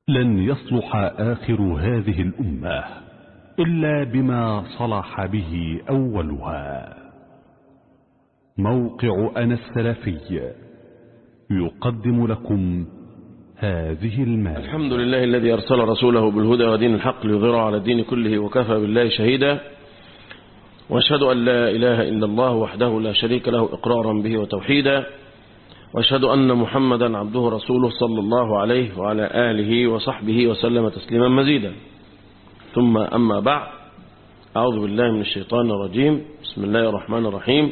لن يصلح آخر هذه الأمة إلا بما صلح به أولها موقع أنا السلفي يقدم لكم هذه المادة الحمد لله الذي أرسل رسوله بالهدى ودين الحق ليظهره على الدين كله وكفى بالله شهيدا واشهد أن لا إله إلا الله وحده لا شريك له إقرارا به وتوحيدا واشهد أن محمدا عبده رسوله صلى الله عليه وعلى آله وصحبه وسلم تسليما مزيدا ثم أما بعد أعوذ بالله من الشيطان الرجيم بسم الله الرحمن الرحيم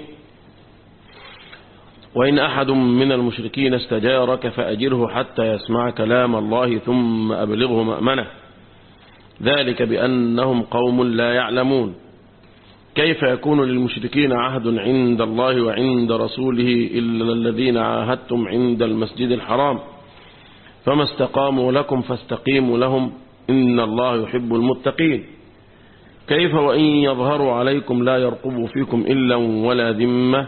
وإن أحد من المشركين استجارك فأجره حتى يسمع كلام الله ثم أبلغه مأمنه ذلك بأنهم قوم لا يعلمون كيف يكون للمشركين عهد عند الله وعند رسوله إلا الذين عاهدتم عند المسجد الحرام فما استقاموا لكم فاستقيموا لهم إن الله يحب المتقين كيف وإن يظهروا عليكم لا يرقبوا فيكم إلا ولا ذمة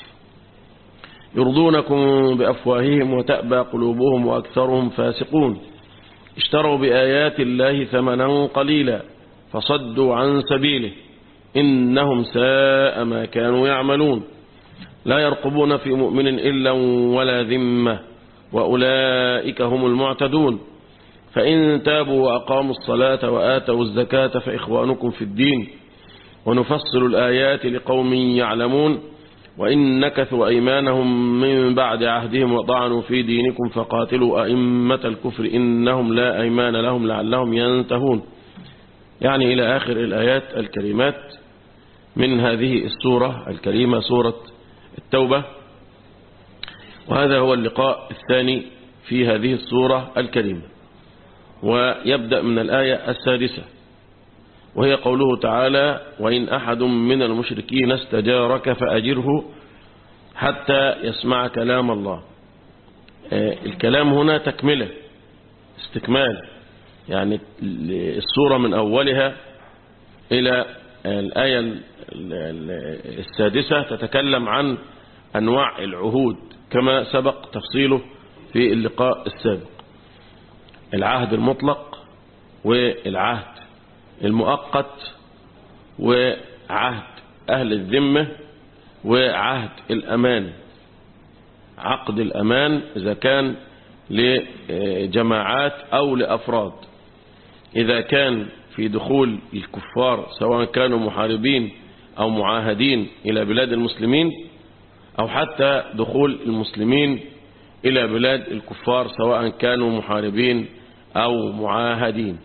يرضونكم بأفواههم وتأبى قلوبهم وأكثرهم فاسقون اشتروا بآيات الله ثمنا قليلا فصدوا عن سبيله إنهم ساء ما كانوا يعملون لا يرقبون في مؤمن إلا ولا ذمة وأولئك هم المعتدون فإن تابوا وأقاموا الصلاة وآتوا الزكاة فإخوانكم في الدين ونفصل الآيات لقوم يعلمون وإن نكثوا أيمانهم من بعد عهدهم وطعنوا في دينكم فقاتلوا أئمة الكفر إنهم لا أيمان لهم لعلهم ينتهون يعني إلى آخر الآيات الكريمات من هذه السورة الكريمة سورة التوبة وهذا هو اللقاء الثاني في هذه السورة الكريمة ويبدأ من الآية السادسة وهي قوله تعالى وإن أحد من المشركين استجارك فأجره حتى يسمع كلام الله الكلام هنا تكملة استكمال يعني السورة من أولها إلى الآية السادسة تتكلم عن أنواع العهود كما سبق تفصيله في اللقاء السابق العهد المطلق والعهد المؤقت وعهد أهل الذمة وعهد الأمان عقد الأمان إذا كان لجماعات أو لأفراد إذا كان في دخول الكفار سواء كانوا محاربين أو معاهدين إلى بلاد المسلمين أو حتى دخول المسلمين إلى بلاد الكفار سواء كانوا محاربين أو معاهدين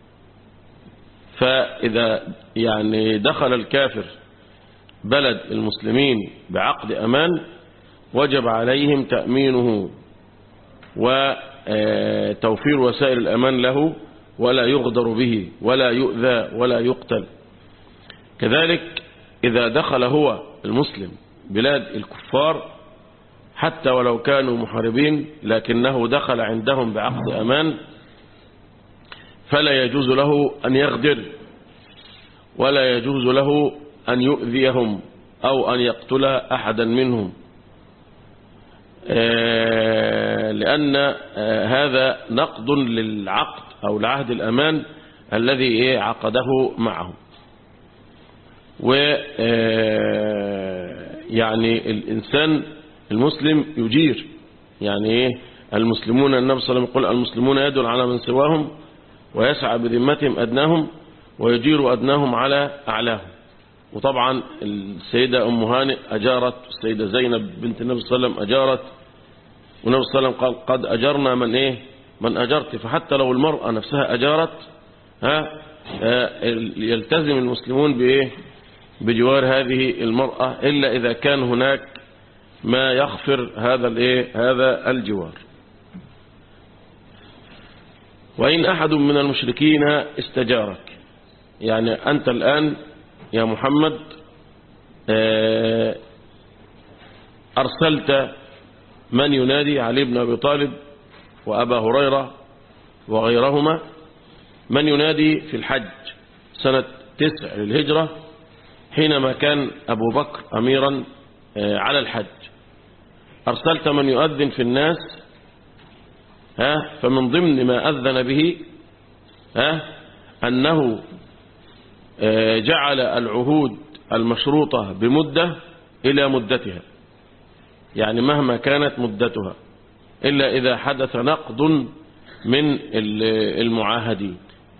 فإذا يعني دخل الكافر بلد المسلمين بعقد أمان وجب عليهم تأمينه وتوفير وسائل الأمان له ولا يغدر به ولا يؤذى ولا يقتل كذلك إذا دخل هو المسلم بلاد الكفار حتى ولو كانوا محاربين لكنه دخل عندهم بعقد أمان فلا يجوز له أن يغدر ولا يجوز له أن يؤذيهم أو أن يقتل أحدا منهم لأن هذا نقض للعقد أو العهد الأمان الذي عقده معه و يعني الإنسان المسلم يجير يعني ايه المسلمون النبي صلى الله عليه وسلم يقول المسلمون يدل على من سواهم ويسعى بذمتهم أدناهم ويجير أدناهم على أعلاهم وطبعا السيدة أم هانئ أجارت السيدة زينب بنت النبي صلى الله عليه وسلم أجارت والنبي صلى الله عليه وسلم قال قد أجرنا من إيه من أجرت فحتى لو المرأة نفسها أجارت ها يلتزم المسلمون بإيه بجوار هذه المرأة إلا إذا كان هناك ما يغفر هذا الإيه هذا الجوار وإن أحد من المشركين استجارك يعني أنت الآن يا محمد أرسلت من ينادي علي بن أبي طالب وأبا هريرة وغيرهما من ينادي في الحج سنة تسع للهجرة حينما كان أبو بكر أميرا على الحج أرسلت من يؤذن في الناس ها فمن ضمن ما أذن به ها أنه آه، جعل العهود المشروطة بمدة إلى مدتها يعني مهما كانت مدتها إلا إذا حدث نقض من المعاهدين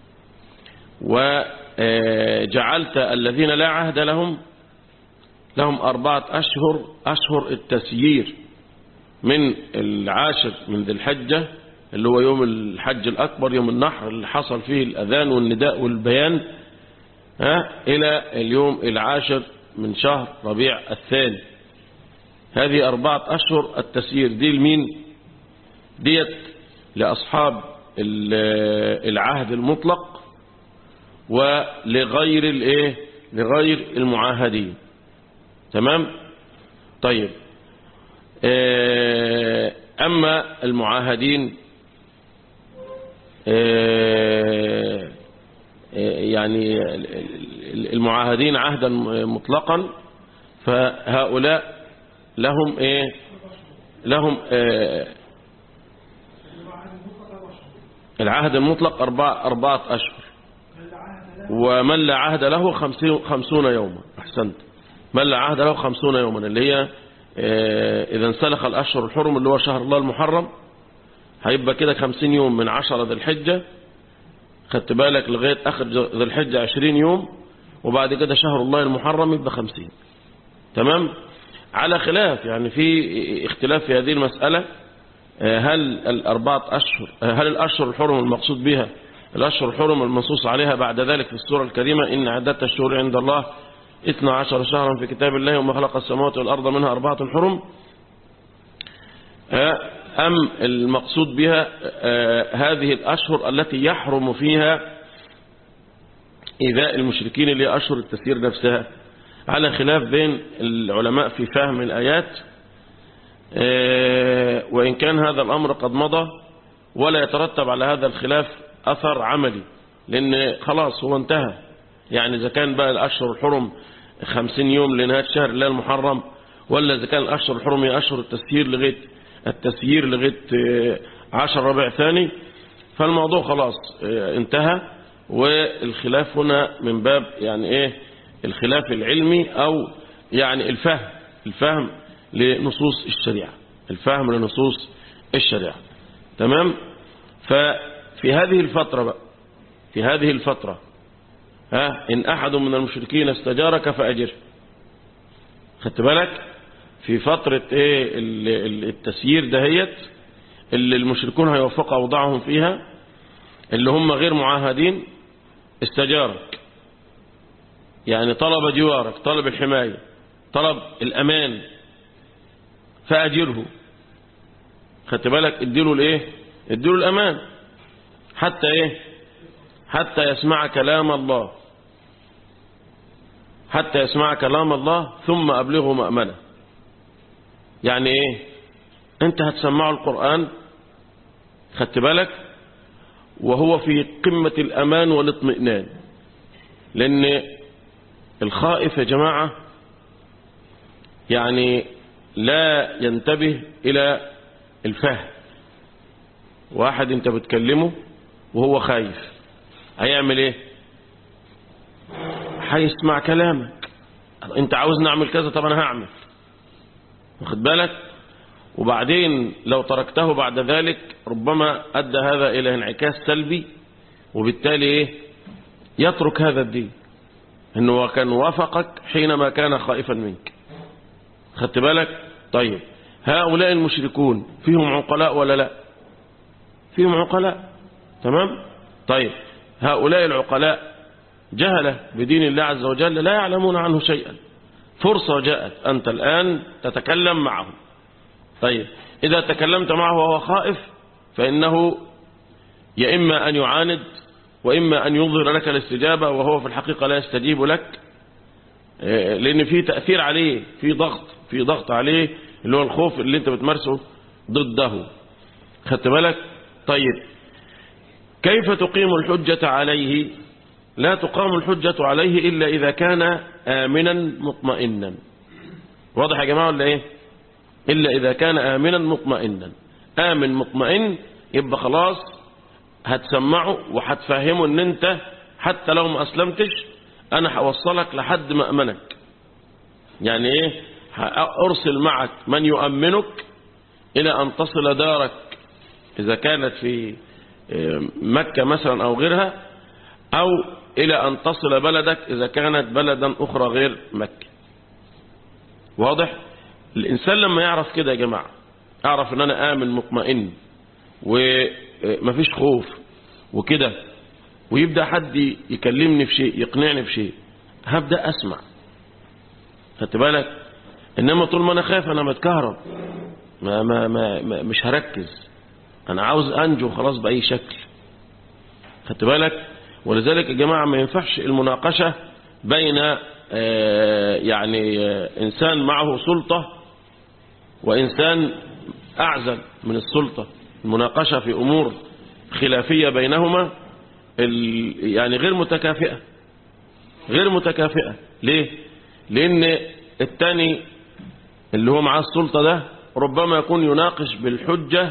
وجعلت الذين لا عهد لهم لهم أربعة أشهر أشهر التسيير من العاشر من ذي الحجة اللي هو يوم الحج الأكبر يوم النحر اللي حصل فيه الأذان والنداء والبيان ها إلى اليوم العاشر من شهر ربيع الثاني هذه أربعة أشهر التسيير دي لمين ديت لأصحاب العهد المطلق ولغير الايه لغير المعاهدين تمام طيب آه، أما المعاهدين آه، آه، يعني المعاهدين عهدا مطلقا فهؤلاء لهم ايه لهم العهد المطلق أربعة, أربعة أشهر ومن لا عهد له خمسون يوما أحسنت من لا عهد له خمسون يوما اللي هي آه، إذا انسلخ الأشهر الحرم اللي هو شهر الله المحرم هيبقى كده خمسين يوم من عشرة ذي الحجة خدت بالك لغاية آخر ذي الحجة عشرين يوم وبعد كده شهر الله المحرم يبقى خمسين تمام على خلاف يعني في اختلاف في هذه المسألة آه، هل الأربعة أشهر آه، هل الأشهر الحرم المقصود بها الأشهر الحرم المنصوص عليها بعد ذلك في السورة الكريمة إن عدة الشهور عند الله 12 شهرا في كتاب الله وما خلق السماوات والأرض منها أربعة حرم آه، أم المقصود بها هذه الأشهر التي يحرم فيها إيذاء المشركين اللي هي أشهر التسيير نفسها على خلاف بين العلماء في فهم الآيات آه، وإن كان هذا الأمر قد مضى ولا يترتب على هذا الخلاف أثر عملي لأن خلاص هو انتهى يعني إذا كان بقى الأشهر الحرم خمسين يوم لنهاية شهر الله المحرم ولا إذا كان الأشهر الحرم هي أشهر التسيير لغاية التسيير لغاية آه، عشر ربع ثاني فالموضوع خلاص آه، انتهى والخلاف هنا من باب يعني ايه الخلاف العلمي او يعني الفهم الفهم لنصوص الشريعة الفهم لنصوص الشريعة تمام ففي هذه الفترة بقى في هذه الفترة ها إن أحد من المشركين استجارك فأجره خدت بالك في فترة ايه التسيير دهيت اللي المشركون هيوفق أوضاعهم فيها اللي هم غير معاهدين استجارك يعني طلب جوارك طلب الحماية طلب الأمان فأجره خدت بالك اديله الايه اديله الامان حتى ايه حتى يسمع كلام الله حتى يسمع كلام الله ثم أبلغه مأمنة يعني ايه انت هتسمعه القرآن خدت بالك وهو في قمة الأمان والاطمئنان لأن الخائف يا جماعة يعني لا ينتبه إلى الفهم واحد انت بتكلمه وهو خايف هيعمل ايه هيسمع كلامك انت عاوز نعمل كذا طب انا هعمل واخد بالك وبعدين لو تركته بعد ذلك ربما أدى هذا إلى انعكاس سلبي وبالتالي إيه يترك هذا الدين انه كان وافقك حينما كان خائفا منك خدت بالك طيب هؤلاء المشركون فيهم عقلاء ولا لا فيهم عقلاء تمام طيب هؤلاء العقلاء جهلة بدين الله عز وجل لا يعلمون عنه شيئا فرصة جاءت أنت الآن تتكلم معه طيب إذا تكلمت معه وهو خائف فإنه يا إما أن يعاند وإما أن يظهر لك الاستجابة وهو في الحقيقة لا يستجيب لك إيه، لأن في تأثير عليه في ضغط في ضغط عليه اللي هو الخوف اللي انت بتمارسه ضده خدت بالك طيب كيف تقيم الحجة عليه لا تقام الحجة عليه إلا إذا كان آمنا مطمئنا واضح يا جماعة ولا إيه إلا إذا كان آمنا مطمئنا آمن مطمئن يبقى خلاص هتسمعه وهتفهمه ان انت حتى لو ما اسلمتش انا هوصلك لحد ما امنك يعني ايه ارسل معك من يؤمنك الى ان تصل دارك اذا كانت في مكة مثلا او غيرها او الى ان تصل بلدك اذا كانت بلدا اخرى غير مكة واضح الانسان لما يعرف كده يا جماعة اعرف ان انا امن مطمئن ومفيش خوف وكده ويبدأ حد يكلمني في شيء يقنعني في شيء هبدأ أسمع خدت بالك إنما طول ما أنا خايف أنا متكهرب ما ما ما ما مش هركز أنا عاوز أنجو خلاص بأي شكل خدت بالك ولذلك يا جماعة ما ينفعش المناقشة بين آه يعني آه إنسان معه سلطة وإنسان أعزل من السلطة المناقشة في أمور خلافية بينهما يعني غير متكافئة غير متكافئة ليه لأن الثاني اللي هو معاه السلطة ده ربما يكون يناقش بالحجة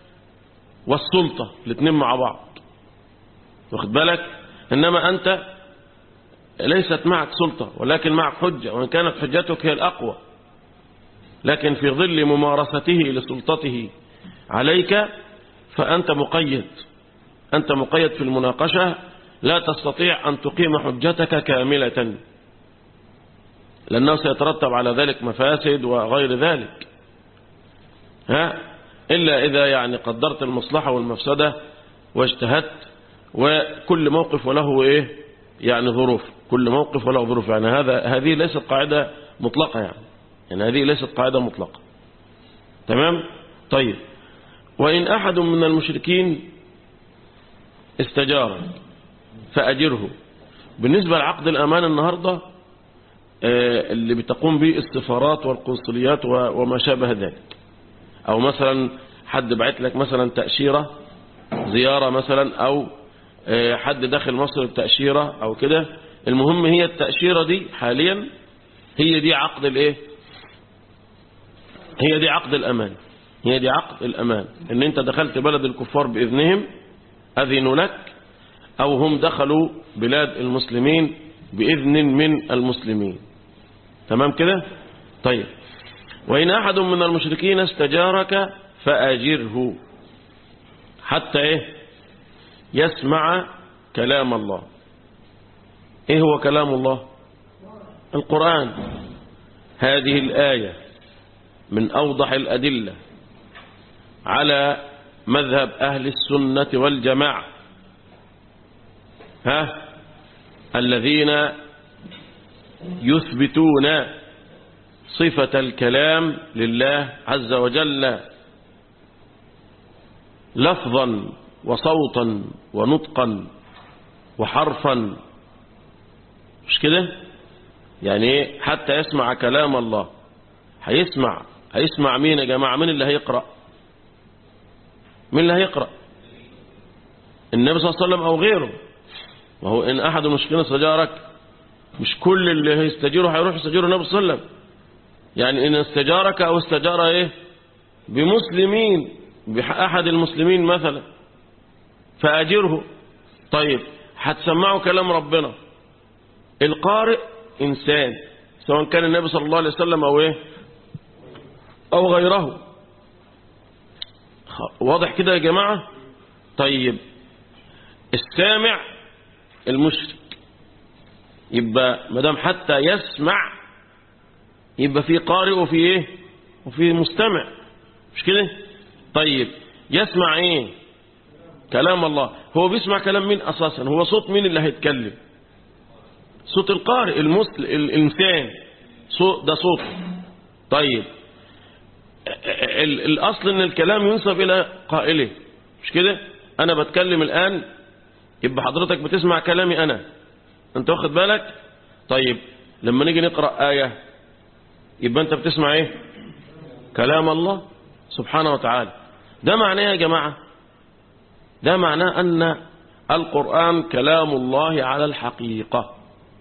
والسلطة الاثنين مع بعض واخد بالك إنما أنت ليست معك سلطة ولكن معك حجة وإن كانت حجتك هي الأقوى لكن في ظل ممارسته لسلطته عليك فأنت مقيد أنت مقيد في المناقشة لا تستطيع أن تقيم حجتك كاملة لأنه سيترتب على ذلك مفاسد وغير ذلك ها إلا إذا يعني قدرت المصلحة والمفسدة واجتهدت وكل موقف وله إيه يعني ظروف كل موقف وله ظروف يعني هذا هذه ليست قاعدة مطلقة يعني يعني هذه ليست قاعدة مطلقة تمام طيب وإن أحد من المشركين استجار فأجره بالنسبة لعقد الأمان النهاردة اللي بتقوم به السفارات والقنصليات وما شابه ذلك أو مثلا حد بعت لك مثلا تأشيرة زيارة مثلا أو حد داخل مصر بتأشيرة أو كده المهم هي التأشيرة دي حاليا هي دي عقد الايه هي دي عقد الأمان هي دي عقد الأمان ان انت دخلت بلد الكفار بإذنهم أذنوا لك أو هم دخلوا بلاد المسلمين بإذن من المسلمين تمام كده طيب وإن أحد من المشركين استجارك فأجره حتى إيه يسمع كلام الله إيه هو كلام الله القرآن هذه الآية من أوضح الأدلة على مذهب أهل السنة والجماعة ها الذين يثبتون صفة الكلام لله عز وجل لفظا وصوتا ونطقا وحرفا مش كده يعني ايه حتى يسمع كلام الله هيسمع هيسمع مين يا جماعة مين اللي هيقرأ مين اللي هيقرأ النبي صلى الله عليه وسلم أو غيره وهو إن أحد المشركين استجارك مش كل اللي هيستجيره هيروح يستجيره النبي صلى الله عليه وسلم يعني إن استجارك أو استجار إيه بمسلمين بأحد المسلمين مثلا فأجره طيب هتسمعوا كلام ربنا القارئ إنسان سواء كان النبي صلى الله عليه وسلم أو إيه أو غيره واضح كده يا جماعة طيب السامع المشرك يبقى مدام حتى يسمع يبقى في قارئ وفي ايه وفي مستمع مش كده طيب يسمع ايه كلام الله هو بيسمع كلام مين اساسا هو صوت مين اللي هيتكلم صوت القارئ المسل الانسان صوت ده صوت طيب الاصل ان الكلام ينسب الى قائله مش كده انا بتكلم الان يبقى حضرتك بتسمع كلامي انا انت واخد بالك طيب لما نيجي نقرأ آية يبقى انت بتسمع ايه كلام الله سبحانه وتعالى ده معناه يا جماعة ده معناه ان القرآن كلام الله على الحقيقة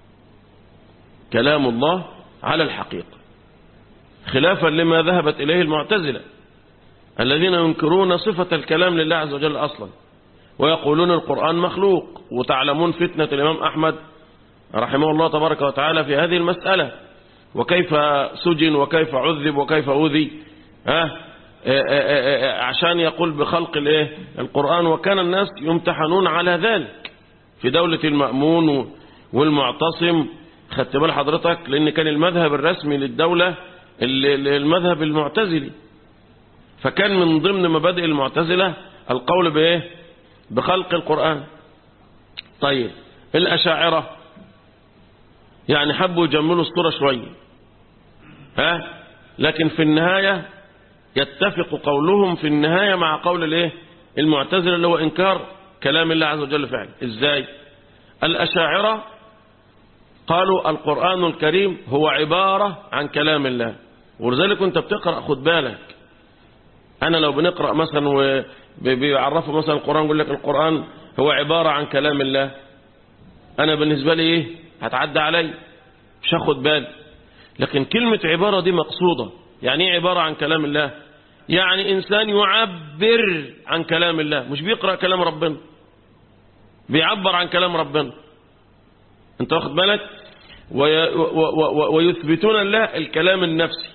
كلام الله على الحقيقة خلافا لما ذهبت إليه المعتزلة الذين ينكرون صفة الكلام لله عز وجل أصلا ويقولون القرآن مخلوق وتعلمون فتنة الإمام أحمد رحمه الله تبارك وتعالى في هذه المسألة وكيف سجن وكيف عذب وكيف أوذي ها عشان يقول بخلق الايه القرآن وكان الناس يمتحنون على ذلك في دولة المأمون والمعتصم خدت بال حضرتك لأن كان المذهب الرسمي للدولة المذهب المعتزلي فكان من ضمن مبادئ المعتزلة القول بإيه بخلق القرآن طيب الأشاعرة يعني حبوا يجملوا الصورة شوية ها لكن في النهاية يتفق قولهم في النهاية مع قول الايه المعتزلة اللي هو إنكار كلام الله عز وجل فعلا إزاي الأشاعرة قالوا القرآن الكريم هو عبارة عن كلام الله ولذلك انت بتقرأ خد بالك أنا لو بنقرأ مثلا وبيعرفوا مثلا القرآن يقول لك القرآن هو عبارة عن كلام الله أنا بالنسبة لي إيه هتعدى علي مش هاخد بالي لكن كلمة عبارة دي مقصودة يعني ايه عبارة عن كلام الله يعني إنسان يعبر عن كلام الله مش بيقرأ كلام ربنا بيعبر عن كلام ربنا انت واخد بالك وي ويثبتون الله الكلام النفسي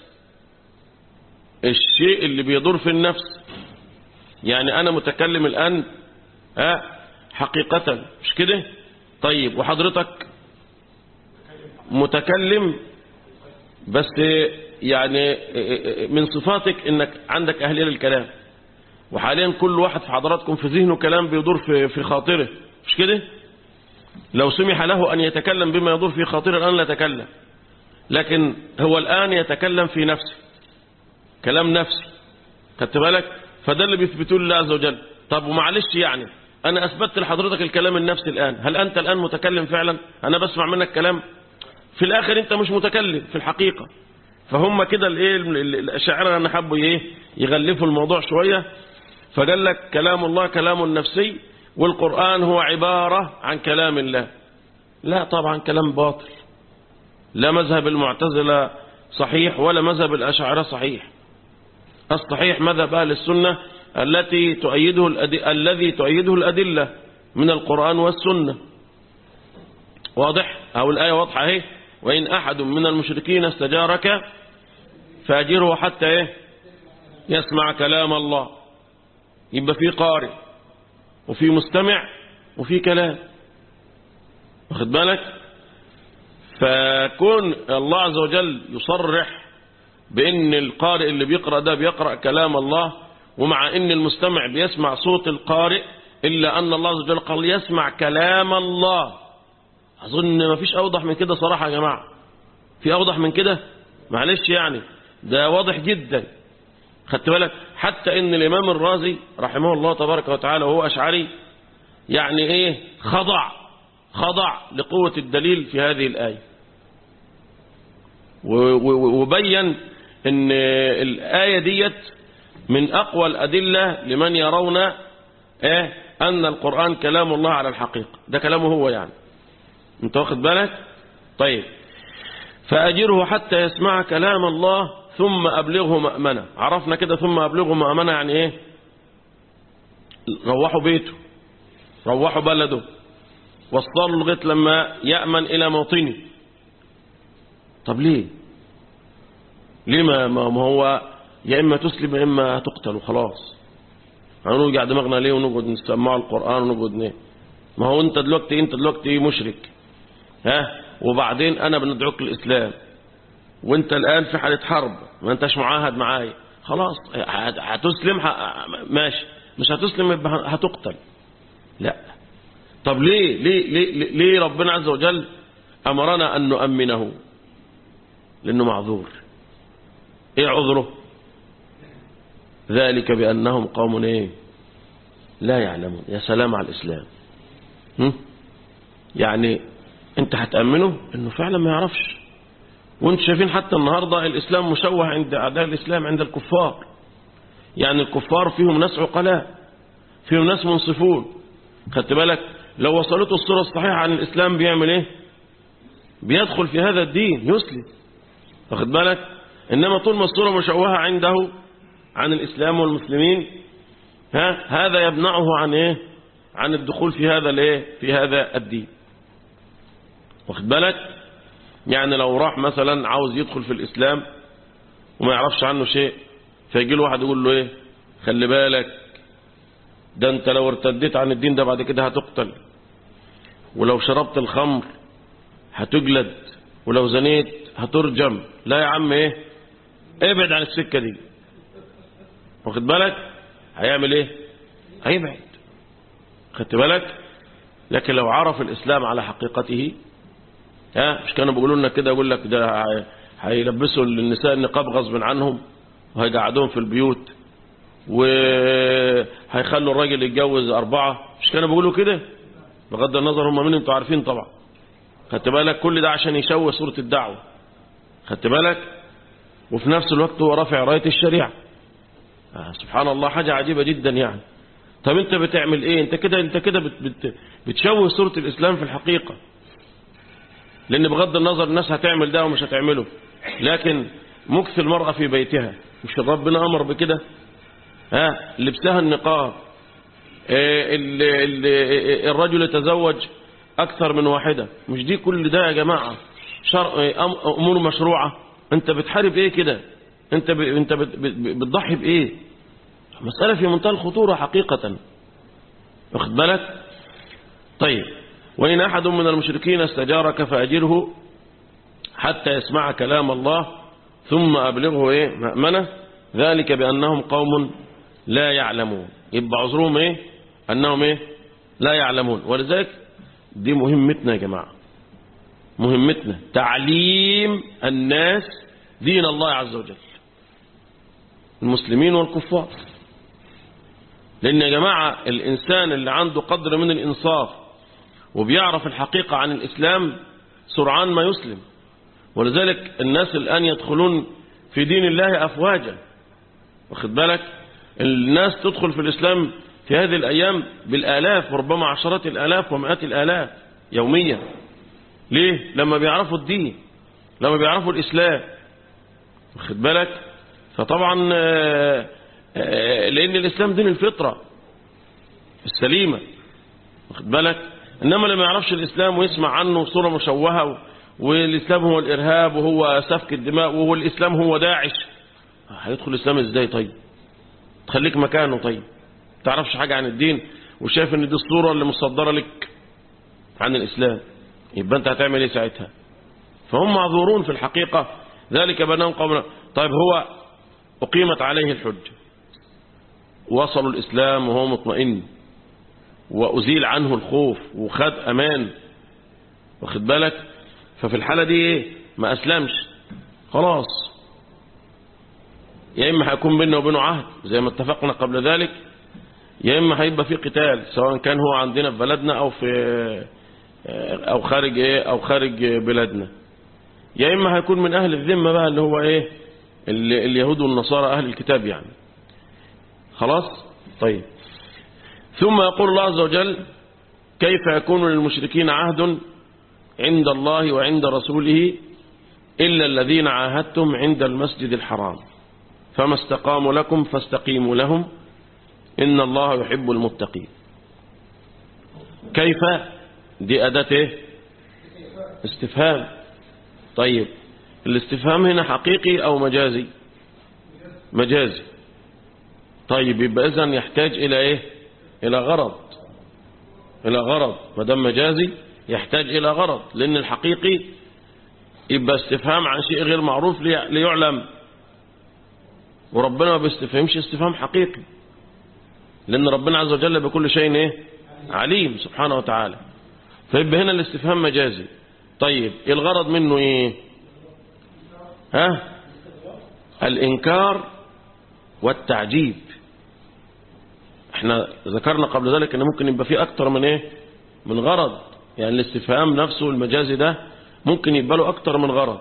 الشيء اللي بيدور في النفس يعني أنا متكلم الآن ها حقيقة مش كده طيب وحضرتك متكلم بس يعني من صفاتك انك عندك اهليه للكلام وحاليا كل واحد في حضراتكم في ذهنه كلام بيدور في في خاطره مش كده لو سمح له ان يتكلم بما يدور في خاطره الان لا يتكلم لكن هو الان يتكلم في نفسه كلام نفسي خدت بالك فده اللي بيثبتوه لله عز وجل طب ومعلش يعني انا اثبتت لحضرتك الكلام النفسي الان هل انت الان متكلم فعلا انا بسمع منك كلام في الاخر انت مش متكلم في الحقيقه فهم كده الايه الاشاعره انا حبوا ايه يغلفوا الموضوع شويه فقال لك كلام الله كلام نفسي والقران هو عباره عن كلام الله لا طبعا كلام باطل لا مذهب المعتزله صحيح ولا مذهب الاشاعره صحيح الصحيح مذهب اهل السنه التي تؤيده الأد... الذي تؤيده الادله من القران والسنه واضح او الايه واضحه اهي وان احد من المشركين استجارك فاجره حتى ايه يسمع كلام الله يبقى في قارئ وفي مستمع وفي كلام واخد بالك فكون الله عز وجل يصرح بان القارئ اللي بيقرأ ده بيقرأ كلام الله ومع ان المستمع بيسمع صوت القارئ الا ان الله عز وجل قال يسمع كلام الله اظن ما فيش اوضح من كده صراحة يا جماعة في اوضح من كده معلش يعني ده واضح جدا خدت بالك حتى ان الامام الرازي رحمه الله تبارك وتعالى وهو اشعري يعني ايه خضع خضع لقوة الدليل في هذه الآية وبين ان الآية ديت من أقوى الأدلة لمن يرون ايه أن القرآن كلام الله على الحقيقة ده كلامه هو يعني انت واخد بالك طيب فأجره حتى يسمع كلام الله ثم أبلغه مأمنة عرفنا كده ثم أبلغه مأمنة يعني إيه روحوا بيته روحوا بلده وصلوا لغاية لما يأمن إلى موطنه طب ليه ليه ما, ما هو يا إما تسلم يا إما تقتل وخلاص هنرجع دماغنا ليه ونقعد نسمع القرآن ونقعد نيه ما هو انت دلوقتي انت دلوقتي مشرك ها وبعدين انا بندعوك للاسلام وانت الان في حالة حرب ما انتش معاهد معايا خلاص هتسلم ماشي مش هتسلم يبقى هتقتل لا طب ليه ليه ليه, ليه ربنا عز وجل امرنا ان نؤمنه لانه معذور ايه عذره ذلك بانهم قوم ايه لا يعلمون يا سلام على الاسلام هم؟ يعني انت هتأمنه انه فعلا ما يعرفش وانت شايفين حتى النهاردة الاسلام مشوه عند اعداء الاسلام عند الكفار يعني الكفار فيهم ناس عقلاء فيهم ناس منصفون خدت بالك لو وصلته الصورة الصحيحة عن الاسلام بيعمل ايه بيدخل في هذا الدين يسلم واخد بالك انما طول ما الصورة مشوهة عنده عن الإسلام والمسلمين ها هذا يمنعه عن إيه عن الدخول في هذا الايه في هذا الدين واخد بالك يعني لو راح مثلا عاوز يدخل في الإسلام وما يعرفش عنه شيء فيجي له واحد يقول له ايه خلي بالك ده انت لو ارتديت عن الدين ده بعد كده هتقتل ولو شربت الخمر هتجلد ولو زنيت هترجم لا يا عم ايه ابعد عن السكة دي واخد بالك هيعمل ايه هيبعد خدت بالك لكن لو عرف الإسلام على حقيقته ها مش كانوا بيقولوا لنا كده يقول لك ده هيلبسوا النساء النقاب غصب عنهم وهيقعدوهم في البيوت وهيخلوا الراجل يتجوز أربعة مش كانوا بيقولوا كده بغض النظر هم مين انتوا عارفين طبعا خدت بالك كل ده عشان يشوه صورة الدعوة خدت بالك وفي نفس الوقت هو رافع راية الشريعة آه سبحان الله حاجة عجيبة جدا يعني طب انت بتعمل ايه انت كده انت كده بت بت بتشوه صورة الاسلام في الحقيقة لان بغض النظر الناس هتعمل ده ومش هتعمله لكن مكث المرأة في بيتها مش ربنا امر بكده ها لبسها النقاب اه ال ال الرجل يتزوج اكثر من واحدة مش دي كل ده يا جماعة شرع امور مشروعة انت بتحارب ايه كده انت ب... انت بت... بتضحي بايه مسألة في منتهى الخطورة حقيقة واخد بالك طيب وإن أحد من المشركين استجارك فأجره حتى يسمع كلام الله ثم أبلغه إيه مأمنة ذلك بأنهم قوم لا يعلمون يبقى عذرهم إيه أنهم إيه لا يعلمون ولذلك دي مهمتنا يا جماعة مهمتنا تعليم الناس دين الله عز وجل المسلمين والكفار لأن يا جماعة الإنسان اللي عنده قدر من الإنصاف وبيعرف الحقيقة عن الإسلام سرعان ما يسلم ولذلك الناس الآن يدخلون في دين الله أفواجا واخد بالك الناس تدخل في الإسلام في هذه الأيام بالآلاف وربما عشرات الآلاف ومئات الآلاف يوميا ليه؟ لما بيعرفوا الدين لما بيعرفوا الإسلام واخد بالك فطبعا لأن الإسلام دين الفطرة السليمة واخد بالك إنما لما يعرفش الإسلام ويسمع عنه صورة مشوهة والإسلام هو الإرهاب وهو سفك الدماء وهو الإسلام هو داعش هيدخل الإسلام إزاي طيب تخليك مكانه طيب تعرفش حاجة عن الدين وشايف ان دي الصورة اللي مصدرة لك عن الإسلام يبقى أنت هتعمل إيه ساعتها فهم معذورون في الحقيقة ذلك بنام قوم طيب هو أقيمت عليه الحجة وصلوا الإسلام وهو مطمئن وأزيل عنه الخوف وخد أمان واخد بالك ففي الحالة دي ايه ما أسلمش خلاص يا إما هيكون بيننا وبينه عهد زي ما اتفقنا قبل ذلك يا إما هيبقى في قتال سواء كان هو عندنا في بلدنا أو في أو خارج إيه أو خارج بلادنا يا إما هيكون من أهل الذمة بقى اللي هو إيه اللي اليهود والنصارى أهل الكتاب يعني خلاص طيب ثم يقول الله عز وجل كيف يكون للمشركين عهد عند الله وعند رسوله إلا الذين عاهدتم عند المسجد الحرام فما استقاموا لكم فاستقيموا لهم إن الله يحب المتقين كيف دي أداة إيه؟ استفهام طيب الاستفهام هنا حقيقي أو مجازي مجازي طيب يبقى إذن يحتاج إلى إيه إلى غرض إلى غرض ما دام مجازي يحتاج إلى غرض لأن الحقيقي يبقى استفهام عن شيء غير معروف ليعلم وربنا ما بيستفهمش استفهام حقيقي لأن ربنا عز وجل بكل شيء إيه؟ عليم سبحانه وتعالى فيبقى هنا الاستفهام مجازي طيب الغرض منه إيه ها الإنكار والتعجيب احنا ذكرنا قبل ذلك ان ممكن يبقى فيه اكتر من ايه من غرض يعني الاستفهام نفسه المجازي ده ممكن يبقى له اكتر من غرض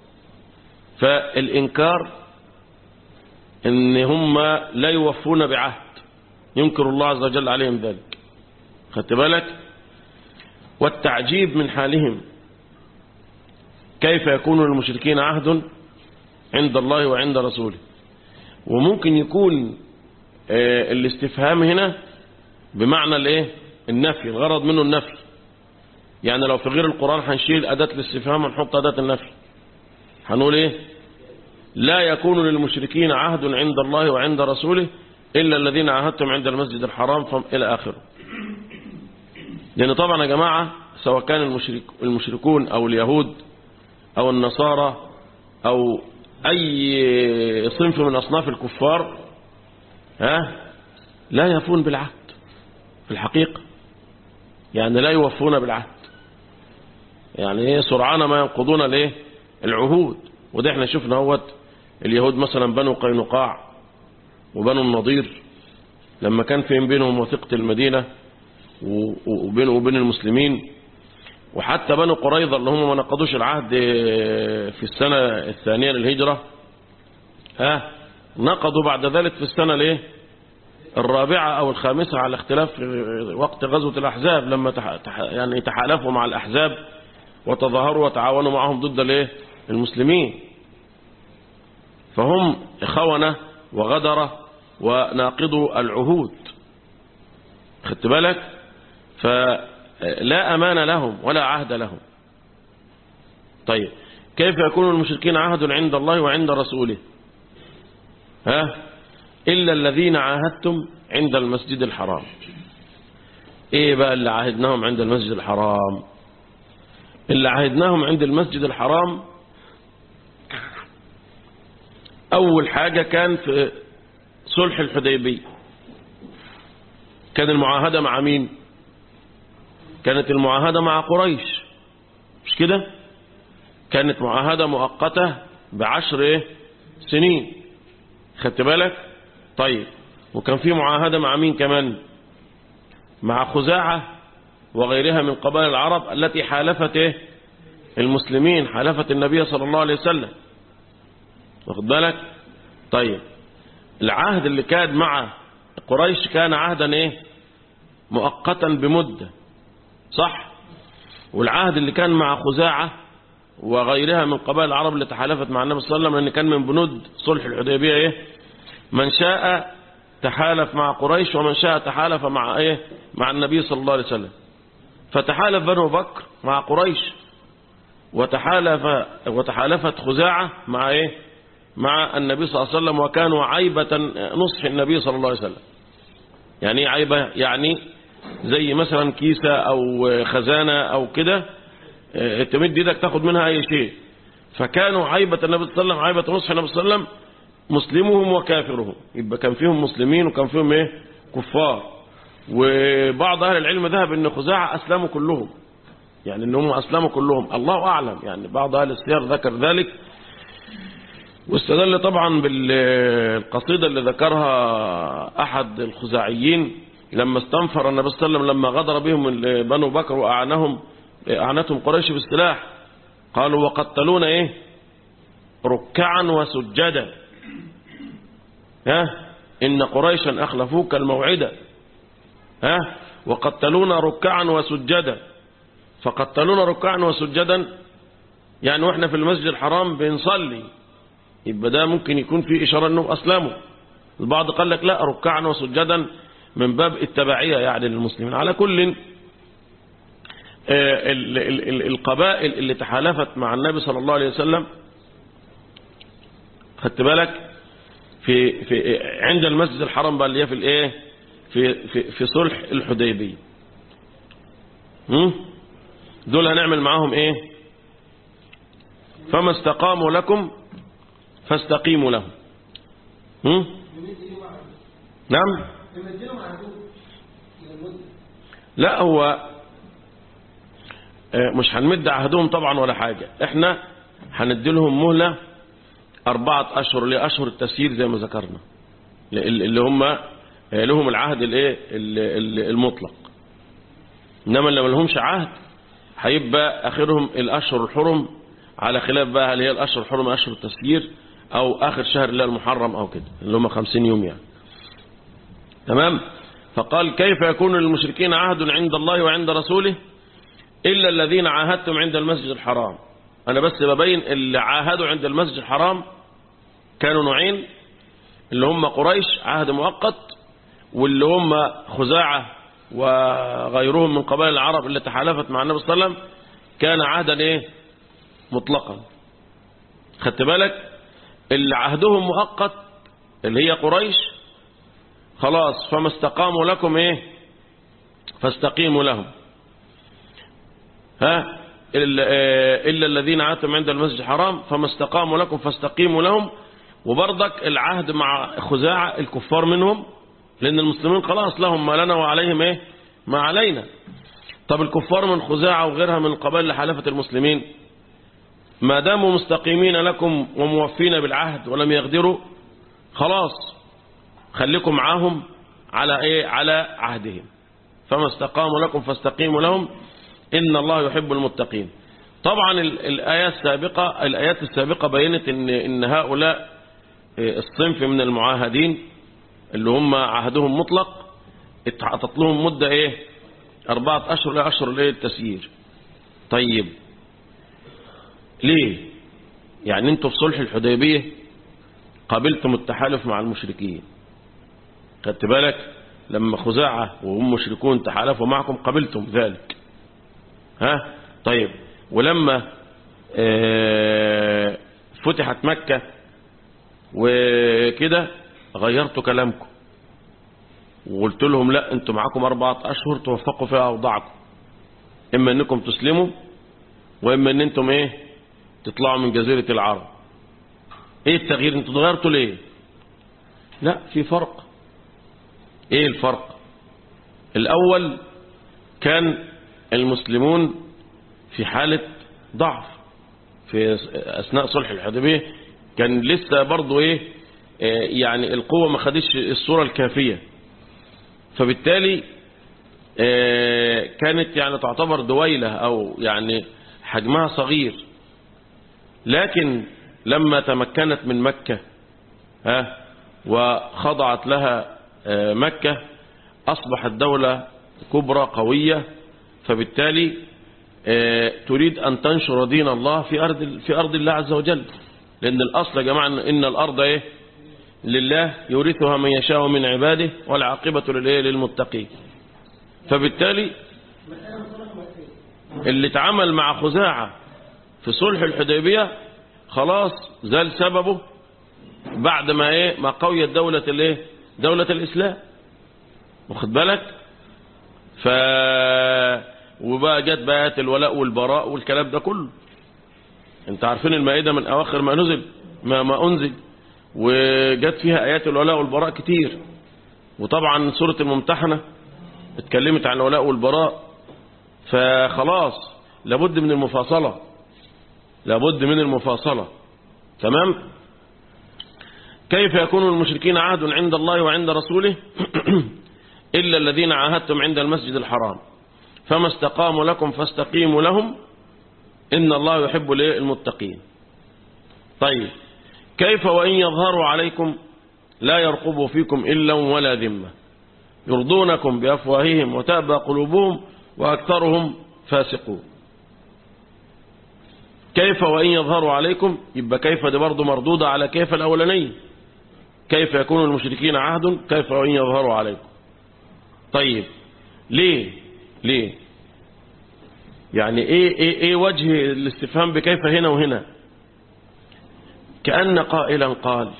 فالانكار ان هم لا يوفون بعهد ينكر الله عز وجل عليهم ذلك خدت بالك والتعجيب من حالهم كيف يكون للمشركين عهد عند الله وعند رسوله وممكن يكون آه، الاستفهام هنا بمعنى الايه النفي الغرض منه النفي يعني لو في غير القرآن هنشيل أداة الاستفهام ونحط أداة النفي هنقول ايه لا يكون للمشركين عهد عند الله وعند رسوله إلا الذين عاهدتم عند المسجد الحرام فم إلى آخره لأن طبعا يا جماعة سواء كان المشرك المشركون أو اليهود أو النصارى أو أي صنف من أصناف الكفار ها لا يفون بالعهد في الحقيقة يعني لا يوفون بالعهد يعني ايه سرعان ما ينقضون الايه العهود وده احنا شفنا اهوت اليهود مثلا بنو قينقاع وبنو النضير لما كان في بينهم وثيقة المدينة وبين وبين المسلمين وحتى بنو قريظة اللي هم ما نقضوش العهد في السنة الثانية للهجرة ها نقضوا بعد ذلك في السنة الايه الرابعة أو الخامسة على اختلاف وقت غزوة الأحزاب لما تح... تح... يعني تحالفوا مع الأحزاب وتظاهروا وتعاونوا معهم ضد الايه المسلمين فهم خونة وغدرة وناقضوا العهود خدت بالك فلا أمان لهم ولا عهد لهم طيب كيف يكون المشركين عهد عند الله وعند رسوله ها إلا الذين عاهدتم عند المسجد الحرام ايه بقى اللي عاهدناهم عند المسجد الحرام اللي عاهدناهم عند المسجد الحرام أول حاجة كان في صلح الحديبية كان المعاهدة مع مين كانت المعاهدة مع قريش مش كده كانت معاهدة مؤقتة بعشر إيه؟ سنين خدت بالك طيب وكان في معاهدة مع مين كمان مع خزاعة وغيرها من قبائل العرب التي حالفت إيه؟ المسلمين حالفت النبي صلى الله عليه وسلم واخد بالك طيب العهد اللي كان مع قريش كان عهدا ايه مؤقتا بمدة صح والعهد اللي كان مع خزاعة وغيرها من قبائل العرب اللي تحالفت مع النبي صلى الله عليه وسلم لأن كان من بنود صلح الحديبية ايه من شاء تحالف مع قريش ومن شاء تحالف مع ايه مع النبي صلى الله عليه وسلم فتحالف بنو بكر مع قريش وتحالف وتحالفت خزاعة مع ايه مع النبي صلى الله عليه وسلم وكانوا عيبة نصح النبي صلى الله عليه وسلم يعني ايه عيبة يعني زي مثلا كيسة او خزانة او كده اه، تمد ايدك تاخد منها اي شيء فكانوا عيبة النبي صلى الله عليه وسلم عيبة نصح النبي صلى الله عليه وسلم مسلمهم وكافرهم يبقى كان فيهم مسلمين وكان فيهم ايه كفار وبعض اهل العلم ذهب ان خزاعة اسلموا كلهم يعني انهم اسلموا كلهم الله اعلم يعني بعض اهل السير ذكر ذلك واستدل طبعا بالقصيدة اللي ذكرها أحد الخزاعيين لما استنفر النبي صلى الله عليه وسلم لما غدر بهم بنو بكر وأعنهم أعنتهم قريش بالسلاح قالوا وقتلون إيه ركعا وسجدا ها إن قريشا أخلفوك الموعدة ها وقتلونا ركعا وسجدا فقتلونا ركعا وسجدا يعني واحنا في المسجد الحرام بنصلي يبقى ده ممكن يكون فيه إشارة أنهم أسلموا البعض قال لك لا ركعا وسجدا من باب التبعية يعني للمسلمين على كل القبائل اللي تحالفت مع النبي صلى الله عليه وسلم خدت بالك في في عند المسجد الحرام بقى اللي هي في الايه في في في صلح الحديبيه دول هنعمل معاهم ايه فما استقاموا لكم فاستقيموا لهم هم؟ نعم لا هو مش هنمد عهدهم طبعا ولا حاجة احنا هندي لهم مهلة أربعة أشهر لأشهر التسيير زي ما ذكرنا اللي هم لهم العهد الايه المطلق انما اللي ما لهمش عهد هيبقى اخرهم الاشهر الحرم على خلاف بقى هل هي الاشهر الحرم اشهر التسيير او اخر شهر الله المحرم او كده اللي هم 50 يوم يعني تمام فقال كيف يكون للمشركين عهد عند الله وعند رسوله إلا الذين عاهدتم عند المسجد الحرام أنا بس ببين اللي عاهدوا عند المسجد الحرام كانوا نوعين اللي هم قريش عهد مؤقت واللي هم خزاعة وغيرهم من قبائل العرب اللي تحالفت مع النبي صلى الله عليه وسلم كان عهدا ايه مطلقا خدت بالك اللي عهدهم مؤقت اللي هي قريش خلاص فما استقاموا لكم ايه فاستقيموا لهم ها إلا الذين عاتم عند المسجد الحرام فما استقاموا لكم فاستقيموا لهم وبرضك العهد مع خزاعة الكفار منهم لأن المسلمين خلاص لهم ما لنا وعليهم إيه ما علينا طب الكفار من خزاعة وغيرها من القبائل لحلفة المسلمين ما داموا مستقيمين لكم وموفين بالعهد ولم يغدروا خلاص خليكم معاهم على ايه على عهدهم فما استقاموا لكم فاستقيموا لهم إن الله يحب المتقين طبعا الآية السابقة الآيات السابقة بينت إن, إن هؤلاء الصنف من المعاهدين اللي هم عهدهم مطلق اتعطت لهم مدة ايه أربعة أشهر لأشهر ايه التسيير طيب ليه يعني انتوا في صلح الحديبية قابلتم التحالف مع المشركين خدت بالك لما خزاعة وهم مشركون تحالفوا معكم قبلتم ذلك ها طيب ولما اه فتحت مكة وكده غيرتوا كلامكم وقلت لهم لا انتوا معاكم أربعة أشهر توفقوا فيها أوضاعكم إما أنكم تسلموا وإما أن أنتم إيه تطلعوا من جزيرة العرب إيه التغيير انتوا اتغيرتوا ليه لا في فرق إيه الفرق الأول كان المسلمون في حالة ضعف في أثناء صلح الحديبية كان لسه برضو إيه يعني القوة ما خدتش الصورة الكافية فبالتالي كانت يعني تعتبر دويلة أو يعني حجمها صغير لكن لما تمكنت من مكة ها وخضعت لها مكة أصبحت دولة كبرى قوية فبالتالي تريد أن تنشر دين الله في أرض في أرض الله عز وجل لأن الأصل يا جماعة إن الأرض إيه لله يورثها من يشاء من عباده والعاقبة للإيه للمتقين فبالتالي اللي اتعمل مع خزاعة في صلح الحديبية خلاص زال سببه بعد ما ايه ما قويت دولة الايه دولة الاسلام واخد بالك ف وبقى جت بقى الولاء والبراء والكلام ده كله انت عارفين المائدة من اواخر ما نزل ما ما انزل وجت فيها ايات الولاء والبراء كتير وطبعا سورة الممتحنة اتكلمت عن الولاء والبراء فخلاص لابد من المفاصلة لابد من المفاصلة تمام كيف يكون المشركين عهد عند الله وعند رسوله إلا الذين عاهدتم عند المسجد الحرام فما استقاموا لكم فاستقيموا لهم إن الله يحب المتقين طيب كيف وإن يظهروا عليكم لا يرقبوا فيكم إلا ولا ذمة يرضونكم بأفواههم وتأبى قلوبهم وأكثرهم فاسقون كيف وإن يظهروا عليكم يبقى كيف دي برضه مردودة على كيف الأولانية كيف يكون المشركين عهد كيف وإن يظهروا عليكم طيب ليه ليه يعني ايه ايه ايه وجه الاستفهام بكيف هنا وهنا كأن قائلا قال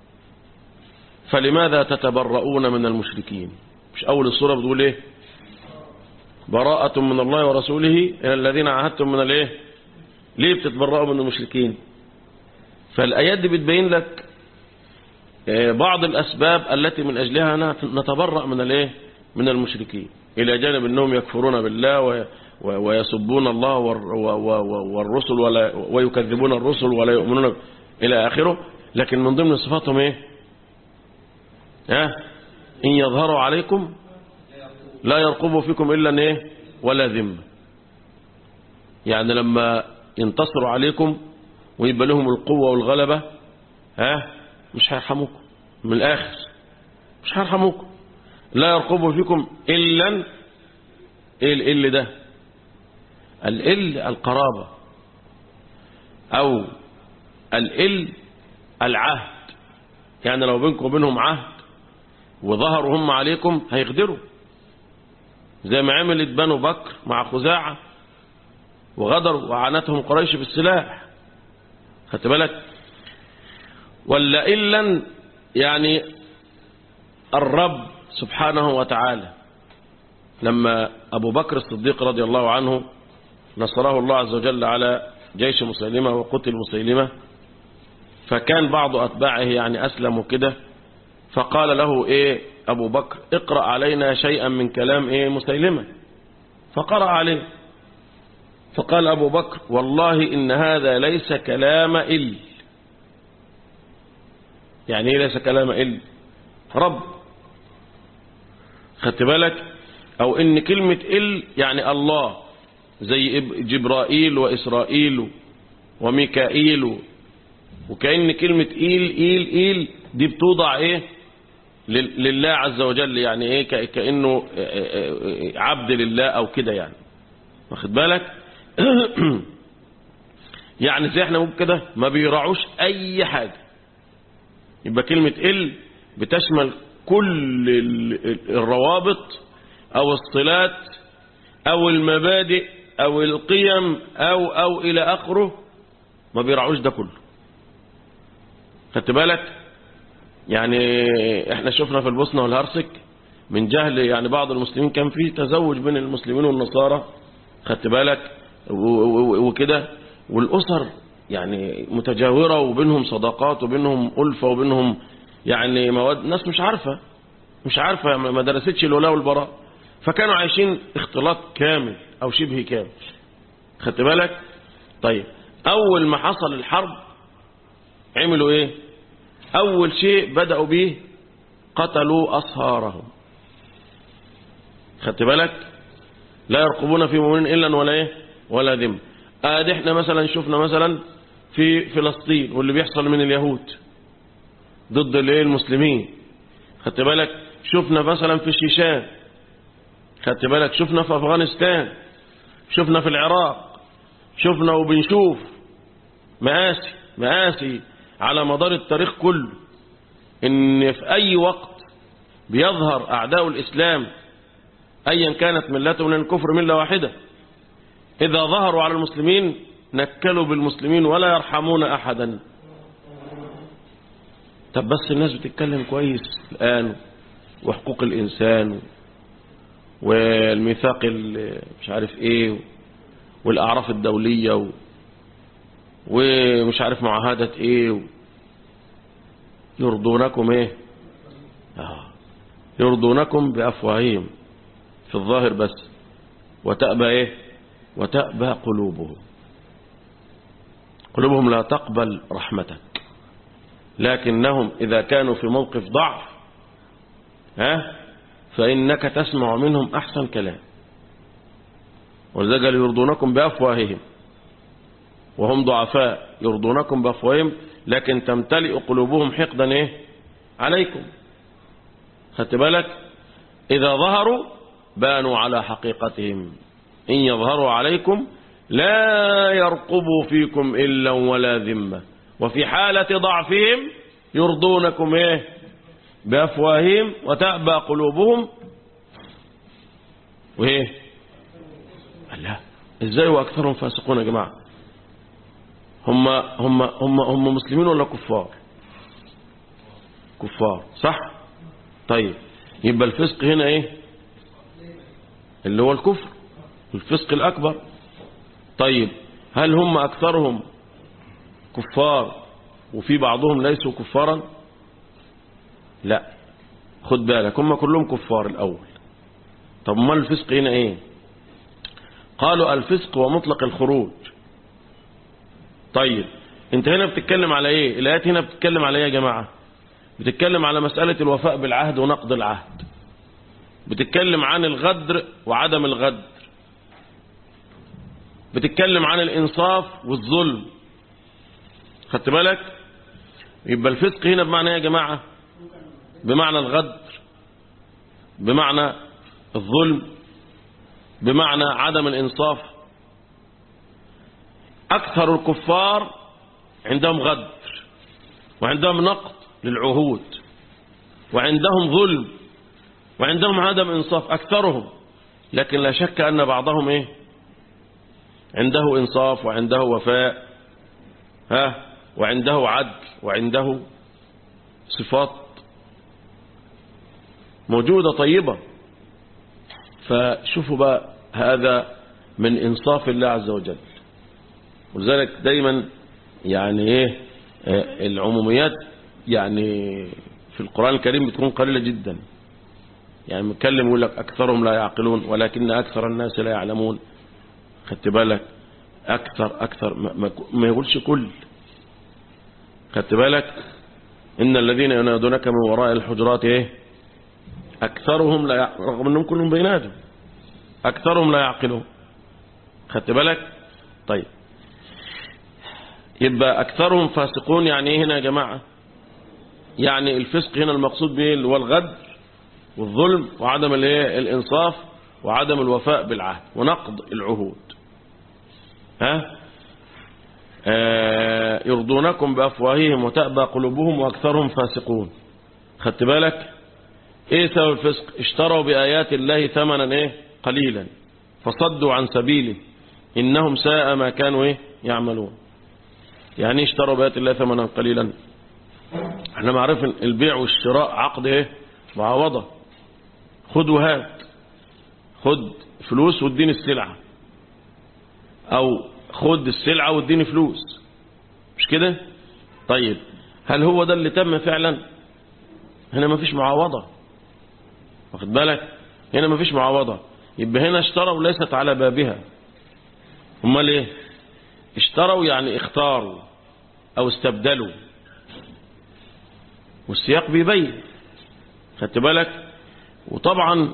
فلماذا تتبرؤون من المشركين مش أول الصورة بتقول ايه براءة من الله ورسوله إلى الذين عاهدتم من الايه ليه بتتبرؤوا من المشركين فالآيات دي بتبين لك بعض الأسباب التي من أجلها نتبرأ من الايه من المشركين إلى جانب أنهم يكفرون بالله ويسبون الله والرسل ولا ويكذبون الرسل ولا يؤمنون إلى آخره لكن من ضمن صفاتهم إيه ها إن يظهروا عليكم لا يرقبوا فيكم إلا إيه ولا ذمة يعني لما ينتصروا عليكم ويبقى لهم القوة والغلبة ها مش هيرحموكم من الآخر مش هيرحموكم لا يرقبوا فيكم إلا إيه الإل ده الإل القرابة أو الإل العهد يعني لو بينكم وبينهم عهد وظهروا هم عليكم هيغدروا زي ما عملت بنو بكر مع خزاعة وغدروا وعانتهم قريش بالسلاح خدت بالك ولا إلا يعني الرب سبحانه وتعالى لما أبو بكر الصديق رضي الله عنه نصره الله عز وجل على جيش مسيلمة وقتل مسيلمة فكان بعض أتباعه يعني أسلموا كده فقال له إيه أبو بكر اقرأ علينا شيئا من كلام إيه مسيلمة فقرأ عليه فقال أبو بكر والله إن هذا ليس كلام إل يعني إيه ليس كلام إل رب خدت بالك أو إن كلمة إل يعني الله زي جبرائيل وإسرائيل وميكائيل وكأن كلمة إيل إيل إيل دي بتوضع إيه لله عز وجل يعني إيه كأنه عبد لله أو كده يعني واخد بالك يعني زي احنا ممكن كده ما بيراعوش أي حاجة يبقى كلمة إل بتشمل كل الروابط أو الصلات أو المبادئ أو القيم أو أو إلى آخره ما بيراعوش ده كله خدت بالك يعني احنا شفنا في البوسنة والهرسك من جهل يعني بعض المسلمين كان في تزوج بين المسلمين والنصارى خدت بالك وكده والأسر يعني متجاورة وبينهم صداقات وبينهم ألفة وبينهم يعني مواد ناس مش عارفة مش عارفة ما درستش الولاء والبراء فكانوا عايشين اختلاط كامل أو شبه كامل خدت بالك طيب أول ما حصل الحرب عملوا إيه أول شيء بدأوا به قتلوا أصهارهم خدت بالك لا يرقبون في مؤمن إلا ولا إيه ولا ذم آدي احنا مثلا شفنا مثلا في فلسطين واللي بيحصل من اليهود ضد الايه المسلمين خدت بالك شفنا مثلا في الشيشان خدت بالك شفنا في أفغانستان شفنا في العراق شفنا وبنشوف مآسي مآسي على مدار التاريخ كله ان في اي وقت بيظهر اعداء الاسلام ايا كانت ملتهم لان الكفر مله واحده اذا ظهروا على المسلمين نكلوا بالمسلمين ولا يرحمون احدا طب بس الناس بتتكلم كويس الان وحقوق الانسان والميثاق مش عارف ايه والاعراف الدوليه و ومش عارف معاهدة ايه يرضونكم ايه آه. يرضونكم بأفواههم في الظاهر بس وتأبى ايه وتأبى قلوبهم قلوبهم لا تقبل رحمتك لكنهم إذا كانوا في موقف ضعف ها فإنك تسمع منهم أحسن كلام ولذلك يرضونكم بأفواههم وهم ضعفاء يرضونكم بأفواههم لكن تمتلئ قلوبهم حقدا ايه عليكم خدت بالك إذا ظهروا بانوا على حقيقتهم إن يظهروا عليكم لا يرقبوا فيكم إلا ولا ذمة وفي حالة ضعفهم يرضونكم ايه بأفواههم وتأبى قلوبهم وايه لا ازاي واكثرهم فاسقون يا جماعه هم هم هم هم مسلمين ولا كفار كفار صح طيب يبقى الفسق هنا ايه اللي هو الكفر الفسق الاكبر طيب هل هم اكثرهم كفار وفي بعضهم ليسوا كفارا لا خد بالك هم كلهم كفار الاول طب ما الفسق هنا ايه قالوا الفسق ومطلق الخروج طيب انت هنا بتتكلم على ايه الايات هنا بتتكلم على ايه يا جماعة بتتكلم على مسألة الوفاء بالعهد ونقض العهد بتتكلم عن الغدر وعدم الغدر بتتكلم عن الانصاف والظلم خدت بالك يبقى الفسق هنا بمعنى ايه يا جماعة بمعنى الغدر بمعنى الظلم بمعنى عدم الانصاف أكثر الكفار عندهم غدر وعندهم نقد للعهود وعندهم ظلم وعندهم عدم إنصاف أكثرهم لكن لا شك أن بعضهم إيه عنده إنصاف وعنده وفاء ها وعنده عدل وعنده صفات موجودة طيبة فشوفوا بقى هذا من إنصاف الله عز وجل ولذلك دايما يعني إيه العموميات يعني في القرآن الكريم بتكون قليلة جدا يعني متكلم يقول لك أكثرهم لا يعقلون ولكن أكثر الناس لا يعلمون خدت بالك أكثر أكثر ما, ما يقولش كل خدت بالك إن الذين ينادونك من وراء الحجرات إيه أكثرهم لا يع... رغم أنهم كلهم بينادوا أكثرهم لا يعقلون خدت بالك طيب يبقى أكثرهم فاسقون يعني إيه هنا يا جماعة يعني الفسق هنا المقصود به اللي هو الغدر والظلم وعدم الايه الانصاف وعدم الوفاء بالعهد ونقض العهود ها آه يرضونكم بافواههم وتأبى قلوبهم واكثرهم فاسقون خدت بالك ايه سبب الفسق اشتروا بايات الله ثمنا ايه قليلا فصدوا عن سبيله انهم ساء ما كانوا ايه يعملون يعني اشتروا بايات الله ثمنا قليلا احنا معرف البيع والشراء عقد ايه معاوضة خد وهات خد فلوس واديني السلعة او خد السلعة واديني فلوس مش كده طيب هل هو ده اللي تم فعلا هنا ما فيش معاوضة واخد بالك هنا ما فيش معاوضة يبقى هنا اشتروا ليست على بابها امال ايه اشتروا يعني اختاروا او استبدلوا والسياق بيبين خدت بالك وطبعا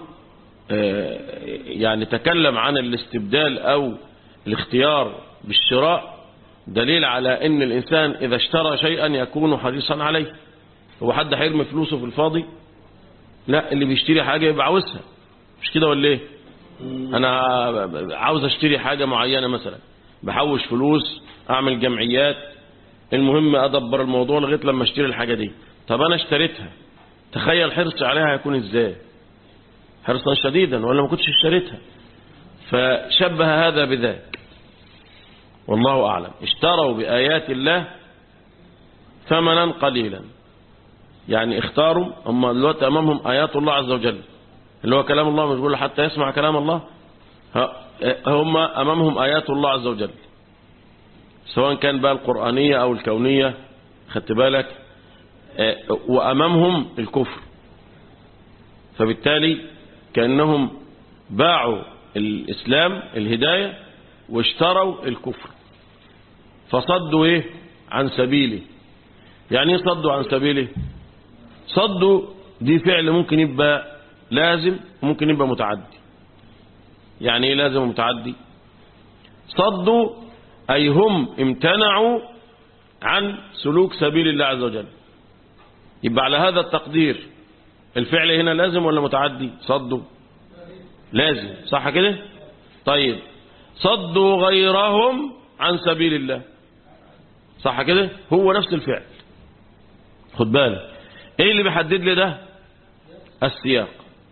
يعني تكلم عن الاستبدال او الاختيار بالشراء دليل على ان الانسان اذا اشترى شيئا يكون حريصا عليه هو حد هيرمي فلوسه في الفاضي لا اللي بيشتري حاجة يبقى عاوزها مش كده ولا ايه انا عاوز اشتري حاجة معينة مثلا بحوش فلوس اعمل جمعيات المهم ادبر الموضوع لغايه لما اشتري الحاجة دي طب انا اشتريتها تخيل حرصي عليها هيكون ازاي حرصا شديدا ولا ما كنتش اشتريتها فشبه هذا بذاك والله اعلم اشتروا بايات الله ثمنا قليلا يعني اختاروا هم دلوقتي امامهم ايات الله عز وجل اللي هو كلام الله مش بيقول حتى يسمع كلام الله هم امامهم ايات الله عز وجل سواء كان بقى القرآنية او الكونية خدت بالك وأمامهم الكفر فبالتالي كأنهم باعوا الإسلام الهداية واشتروا الكفر فصدوا إيه عن سبيله يعني ايه صدوا عن سبيله صدوا دي فعل ممكن يبقى لازم وممكن يبقى متعدي يعني ايه لازم ومتعدي صدوا أي هم امتنعوا عن سلوك سبيل الله عز وجل يبقى على هذا التقدير الفعل هنا لازم ولا متعدي صدوا لازم صح كده طيب صدوا غيرهم عن سبيل الله صح كده هو نفس الفعل خد بالك ايه اللي بيحدد لي ده السياق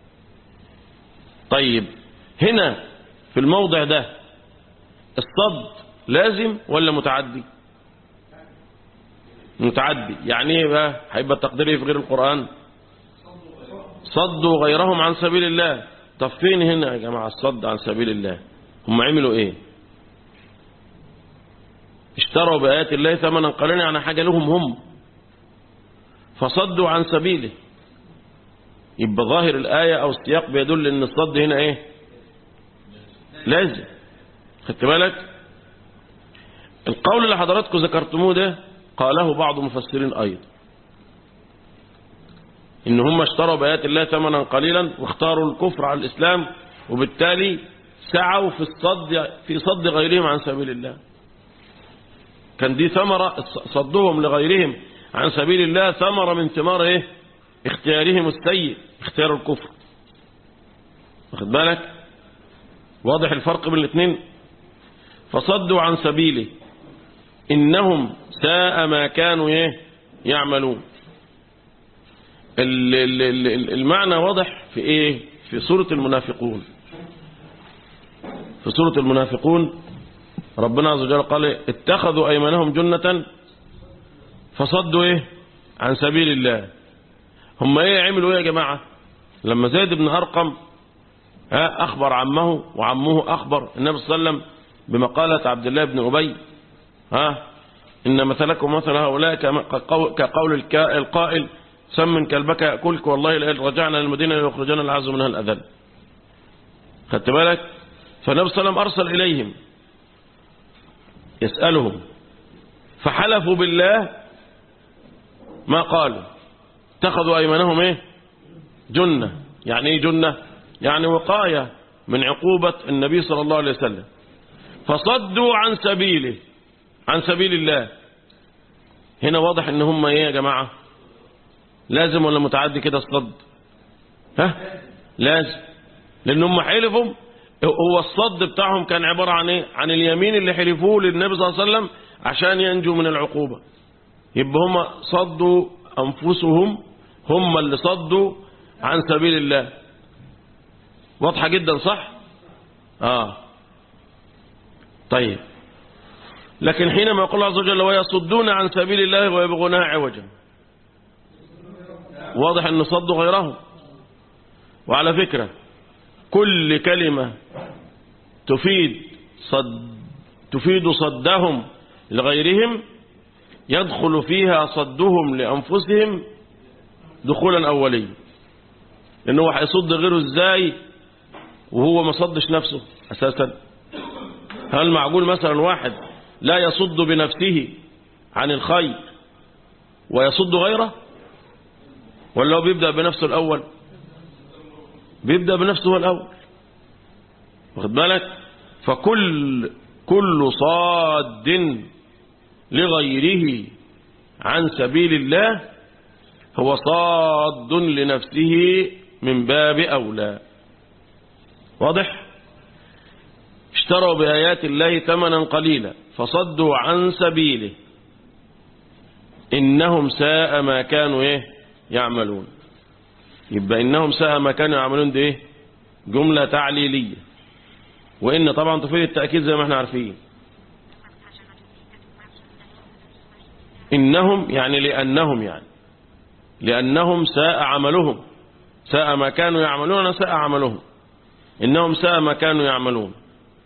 طيب هنا في الموضع ده الصد لازم ولا متعدي متعدي يعني ايه بقى هيبقى التقدير في غير القرآن صدوا غيرهم عن سبيل الله طب فين هنا يا جماعة الصد عن سبيل الله هم عملوا ايه اشتروا بآيات الله ثمنا قليلا عن حاجة لهم هم فصدوا عن سبيله يبقى ظاهر الآية أو السياق بيدل ان الصد هنا ايه لازم خدت بالك القول اللي حضراتكم ذكرتموه ده قاله بعض المفسرين أيضا إن هم اشتروا بآيات الله ثمنا قليلا واختاروا الكفر على الإسلام وبالتالي سعوا في الصد في صد غيرهم عن سبيل الله كان دي ثمرة صدهم لغيرهم عن سبيل الله ثمرة من ثمار ايه اختيارهم السيء اختيار الكفر واخد بالك واضح الفرق بين الاثنين فصدوا عن سبيله إنهم ساء ما كانوا ايه يعملون ال- ال- ال- المعنى واضح في ايه في سورة المنافقون في سورة المنافقون ربنا عز وجل قال إيه؟ اتخذوا ايمانهم جنة فصدوا ايه عن سبيل الله هم ايه عملوا ايه يا جماعة لما زيد بن ارقم ها اخبر عمه وعمه اخبر النبي صلى الله عليه وسلم بمقالة عبد الله بن ابي ها إن مثلكم مثل هؤلاء كما- كقو- كقول الك- القائل سمن كلبك يأكلك والله لئن رجعنا للمدينة ليخرجنا العز منها الأذل خدت بالك فالنبي صلى الله عليه وسلم أرسل إليهم يسألهم فحلفوا بالله ما قالوا اتخذوا أيمانهم إيه جنة يعني إيه جنة يعني وقاية من عقوبة النبي صلى الله عليه وسلم فصدوا عن سبيله عن سبيل الله هنا واضح ان هم ايه يا جماعة لازم ولا متعدي كده الصد ها لازم لان هم حلفوا هو الصد بتاعهم كان عبارة عن ايه عن اليمين اللي حلفوه للنبي صلى الله عليه وسلم عشان ينجوا من العقوبة يبقى هم صدوا انفسهم هم اللي صدوا عن سبيل الله واضحة جدا صح اه طيب لكن حينما يقول الله عز وجل ويصدون عن سبيل الله ويبغونها عوجا واضح أن صدوا غيرهم وعلى فكرة كل كلمة تفيد صد تفيد صدهم لغيرهم يدخل فيها صدهم لأنفسهم دخولا أوليا لأنه هيصد غيره ازاي وهو ما صدش نفسه أساسا هل معقول مثلا واحد لا يصد بنفسه عن الخير ويصد غيره ولا هو بيبدأ بنفسه الأول بيبدأ بنفسه هو الأول واخد بالك فكل كل صاد لغيره عن سبيل الله هو صاد لنفسه من باب أولى واضح اشتروا بآيات الله ثمنا قليلا فصدوا عن سبيله إنهم ساء ما كانوا إيه يعملون يبقى إنهم ساء ما كانوا يعملون دي إيه جملة تعليلية وإن طبعا تفيد التأكيد زي ما احنا عارفين إنهم يعني لأنهم يعني لأنهم ساء عملهم ساء ما كانوا يعملون ساء عملهم إنهم ساء ما كانوا يعملون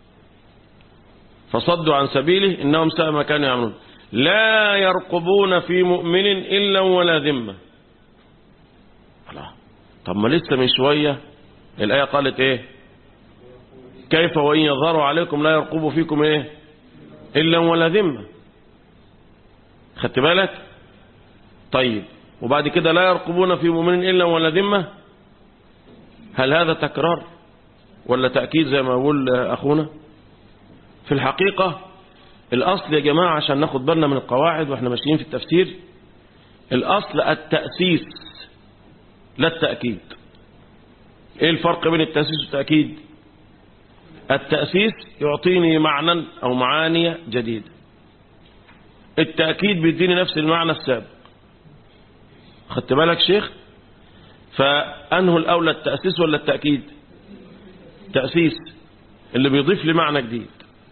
فصدوا عن سبيله إنهم ساء ما كانوا يعملون لا يرقبون في مؤمن إلا ولا ذمة الله طب ما لسه من شوية الآية قالت إيه كيف وإن يظهروا عليكم لا يرقبوا فيكم إيه إلا ولا ذمة خدت بالك طيب وبعد كده لا يرقبون في مؤمن إلا ولا ذمة هل هذا تكرار ولا تأكيد زي ما يقول أخونا في الحقيقة الأصل يا جماعة عشان ناخد بالنا من القواعد وإحنا ماشيين في التفسير الأصل التأسيس لا التأكيد إيه الفرق بين التأسيس والتأكيد التأسيس يعطيني معنى أو معاني جديدة التأكيد بيديني نفس المعنى السابق خدت بالك شيخ فأنه الأولى التأسيس ولا التأكيد تأسيس اللي بيضيف لي معنى جديد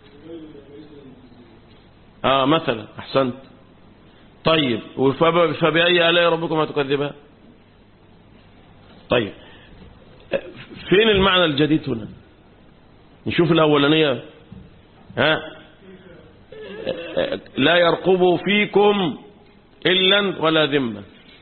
آه مثلا أحسنت طيب وفب- فبأي آلاء ربكما تكذبان طيب فين المعنى الجديد هنا نشوف الأولانية ها لا يرقب فيكم إلا ولا ذمة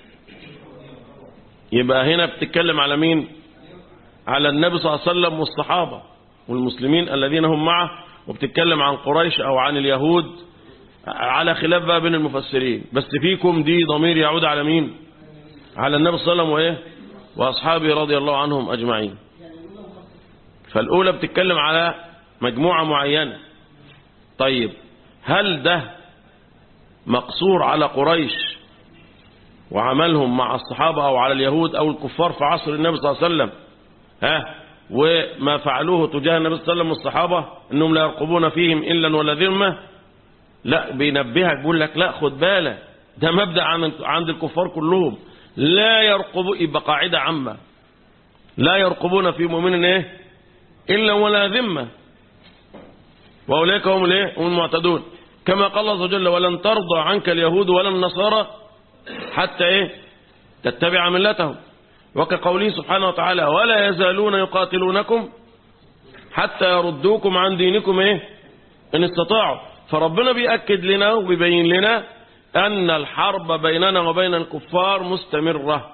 يبقى هنا بتتكلم على مين على النبي صلى الله عليه وسلم والصحابة والمسلمين الذين هم معه وبتتكلم عن قريش أو عن اليهود على خلاف بقى بين المفسرين بس فيكم دي ضمير يعود على مين على النبي صلى الله عليه وسلم وإيه وأصحابه رضي الله عنهم أجمعين فالأولى بتتكلم على مجموعة معينة طيب هل ده مقصور على قريش وعملهم مع الصحابة أو على اليهود أو الكفار في عصر النبي صلى الله عليه وسلم ها وما فعلوه تجاه النبي صلى الله عليه وسلم والصحابة أنهم لا يرقبون فيهم إلا ولا ذمة لا بينبهك بيقول لك لا خد بالك ده مبدأ عن- عند الكفار كلهم لا يرقب يبقى قاعدة عامة لا يرقبون في مؤمن ايه إلا ولا ذمة وأولئك هم الايه هم المعتدون كما قال الله عز وجل ولن ترضى عنك اليهود ولا النصارى حتى ايه تتبع ملتهم وكقوله سبحانه وتعالى ولا يزالون يقاتلونكم حتى يردوكم عن دينكم ايه ان استطاعوا فربنا بيأكد لنا وبيبين لنا أن الحرب بيننا وبين الكفار مستمرة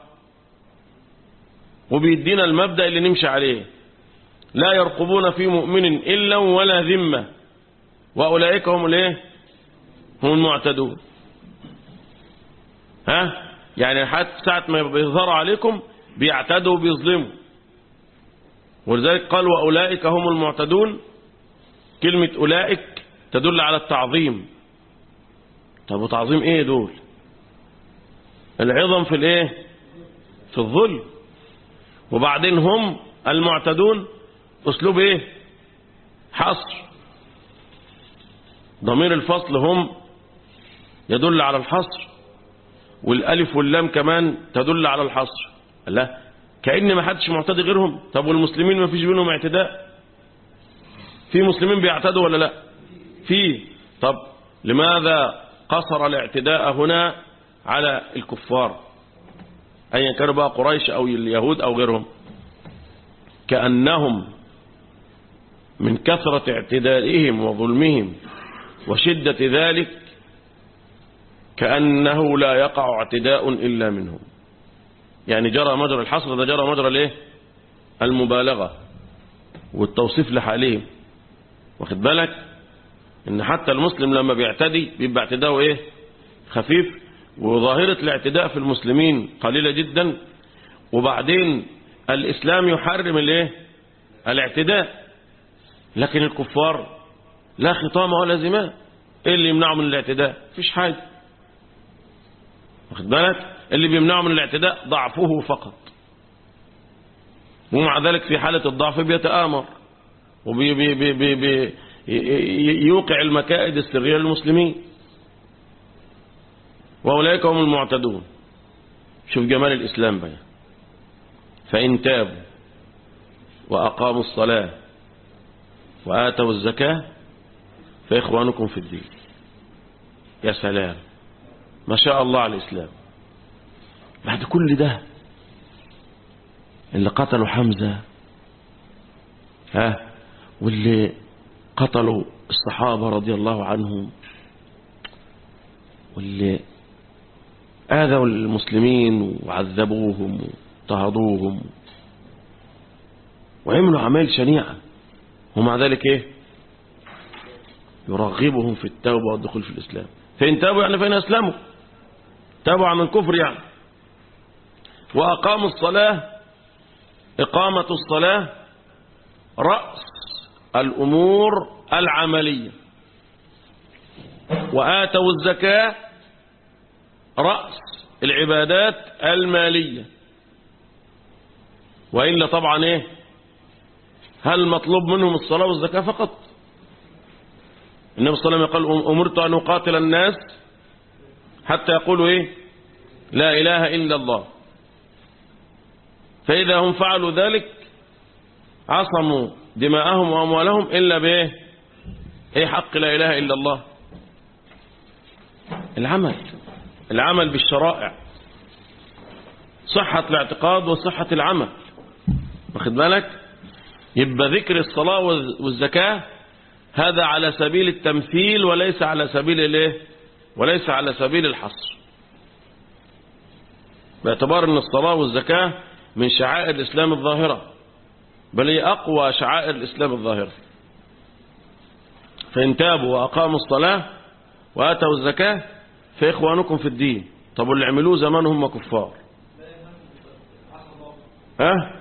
وبيدينا المبدأ اللي نمشي عليه لا يرقبون في مؤمن إلا ولا ذمة وأولئك هم الايه هم المعتدون ها يعني حتى ساعة ما بيظهروا عليكم بيعتدوا وبيظلموا ولذلك قال وأولئك هم المعتدون كلمة أولئك تدل على التعظيم طب وتعظيم ايه دول العظم في الايه في الظلم وبعدين هم المعتدون اسلوب ايه حصر ضمير الفصل هم يدل على الحصر والالف واللام كمان تدل على الحصر لا كأن ما حدش معتدي غيرهم طب والمسلمين ما فيش بينهم اعتداء في مسلمين بيعتدوا ولا لا في طب لماذا قصر الاعتداء هنا على الكفار أيا كانوا بقى قريش أو اليهود أو غيرهم كأنهم من كثرة اعتدائهم وظلمهم وشدة ذلك كأنه لا يقع اعتداء إلا منهم يعني جرى مجرى الحصر ده جرى مجرى الايه المبالغة والتوصيف لحالهم واخد بالك ان حتى المسلم لما بيعتدي بيبقى اعتداءه ايه خفيف وظاهرة الاعتداء في المسلمين قليلة جدا وبعدين الاسلام يحرم الايه الاعتداء لكن الكفار لا خطام ولا زمام ايه اللي يمنعه من الاعتداء مفيش حاجة واخد بالك اللي بيمنعه من الاعتداء ضعفه فقط ومع ذلك في حالة الضعف بيتآمر وبي بي بي بي بي يوقع المكائد السرية للمسلمين وأولئك هم المعتدون شوف جمال الإسلام بقى فإن تابوا وأقاموا الصلاة وآتوا الزكاة فإخوانكم في الدين يا سلام ما شاء الله على الإسلام بعد كل ده اللي قتلوا حمزة ها واللي قتلوا الصحابة رضي الله عنهم واللي آذوا المسلمين وعذبوهم واضطهدوهم وعملوا أعمال شنيعة ومع ذلك إيه يرغبهم في التوبة والدخول في الإسلام فإن تابوا يعني فإن أسلموا تابوا عن الكفر يعني وأقاموا الصلاة إقامة الصلاة رأس الأمور العملية وآتوا الزكاة رأس العبادات المالية وإلا طبعا إيه هل مطلوب منهم الصلاة والزكاة فقط النبي صلى الله عليه وسلم قال أمرت أن أقاتل الناس حتى يقولوا إيه لا إله إلا الله فإذا هم فعلوا ذلك عصموا دماءهم وأموالهم إلا بإيه إيه حق لا إله إلا الله العمل العمل بالشرائع صحة الاعتقاد وصحة العمل واخد بالك يبقى ذكر الصلاة والزكاة هذا على سبيل التمثيل وليس على سبيل الايه وليس على سبيل الحصر باعتبار ان الصلاة والزكاة من شعائر الإسلام الظاهرة بل هي أقوى شعائر الإسلام الظاهرة فإن تابوا وأقاموا الصلاة وآتوا الزكاة فإخوانكم في الدين طب واللي عملوه زمان هم كفار ها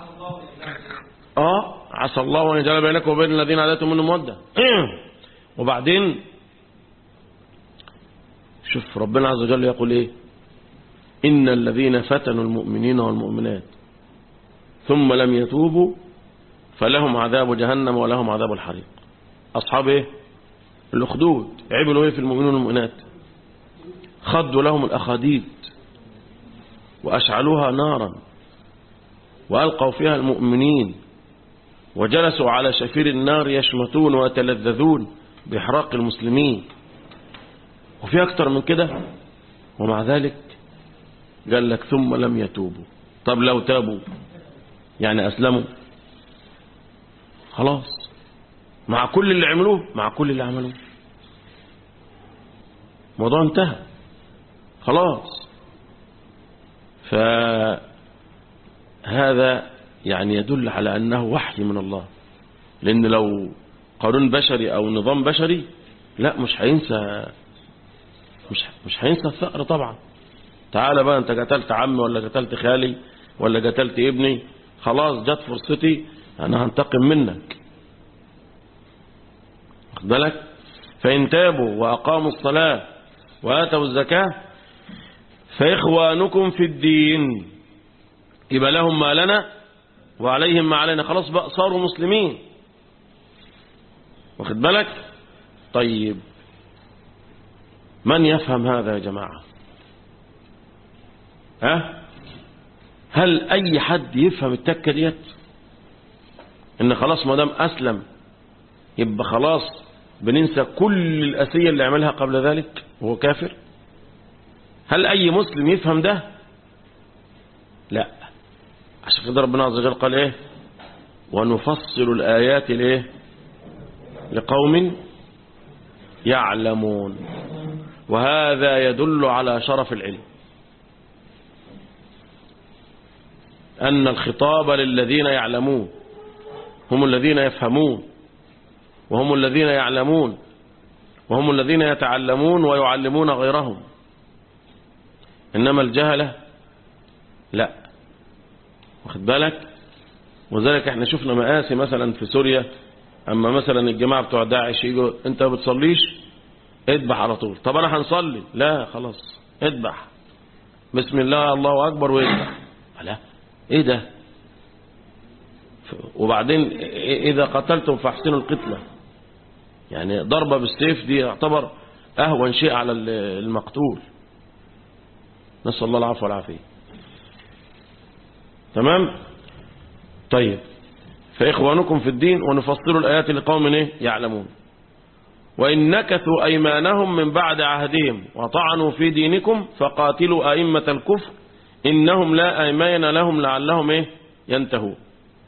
اه عسى الله ان يجعل بينكم وبين الذين عادتم منهم موده وبعدين شوف ربنا عز وجل يقول ايه ان الذين فتنوا المؤمنين والمؤمنات ثم لم يتوبوا فلهم عذاب جهنم ولهم عذاب الحريق اصحاب ايه الاخدود عملوا ايه في المؤمنين والمؤمنات خدوا لهم الاخاديد وأشعلوها نارا وألقوا فيها المؤمنين وجلسوا على شفير النار يشمتون ويتلذذون بإحراق المسلمين وفي أكتر من كده ومع ذلك قال لك ثم لم يتوبوا طب لو تابوا يعني أسلموا خلاص مع كل اللي عملوه مع كل اللي عملوه الموضوع انتهى خلاص فهذا يعني يدل على أنه وحي من الله لأن لو قانون بشري أو نظام بشري لا مش هينسى مش مش هينسى الثأر طبعا تعالى بقى انت قتلت عمي ولا قتلت خالي ولا قتلت ابني خلاص جت فرصتي انا هنتقم منك واخد بالك فإن تابوا وأقاموا الصلاة وآتوا الزكاة فإخوانكم في الدين يبقى لهم ما لنا وعليهم ما علينا خلاص بقى صاروا مسلمين واخد بالك طيب من يفهم هذا يا جماعة ها هل أي حد يفهم التكة ديت إن خلاص ما دام أسلم يبقى خلاص بننسى كل الأسية اللي عملها قبل ذلك وهو كافر هل أي مسلم يفهم ده لا عشان كده ربنا عز وجل قال إيه ونفصل الآيات لإيه لقوم يعلمون وهذا يدل على شرف العلم أن الخطاب للذين يعلمون هم الذين يفهمون وهم الذين يعلمون وهم الذين يتعلمون ويعلمون غيرهم إنما الجهلة لا واخد بالك وذلك احنا شفنا مآسي مثلا في سوريا أما مثلا الجماعة بتوع داعش يجوا أنت ما بتصليش اذبح على طول طب أنا هنصلي لا خلاص اذبح بسم الله الله أكبر واذبح لا ايه ده وبعدين إذا قتلتم فاحسنوا القتلة يعني ضربة بالسيف دي يعتبر أهون شيء على المقتول نسأل الله العفو والعافية تمام طيب فإخوانكم في الدين ونفصل الآيات لقوم إيه؟ يعلمون وإن نكثوا أيمانهم من بعد عهدهم وطعنوا في دينكم فقاتلوا أئمة الكفر إنهم لا أيمان لهم لعلهم إيه؟ ينتهوا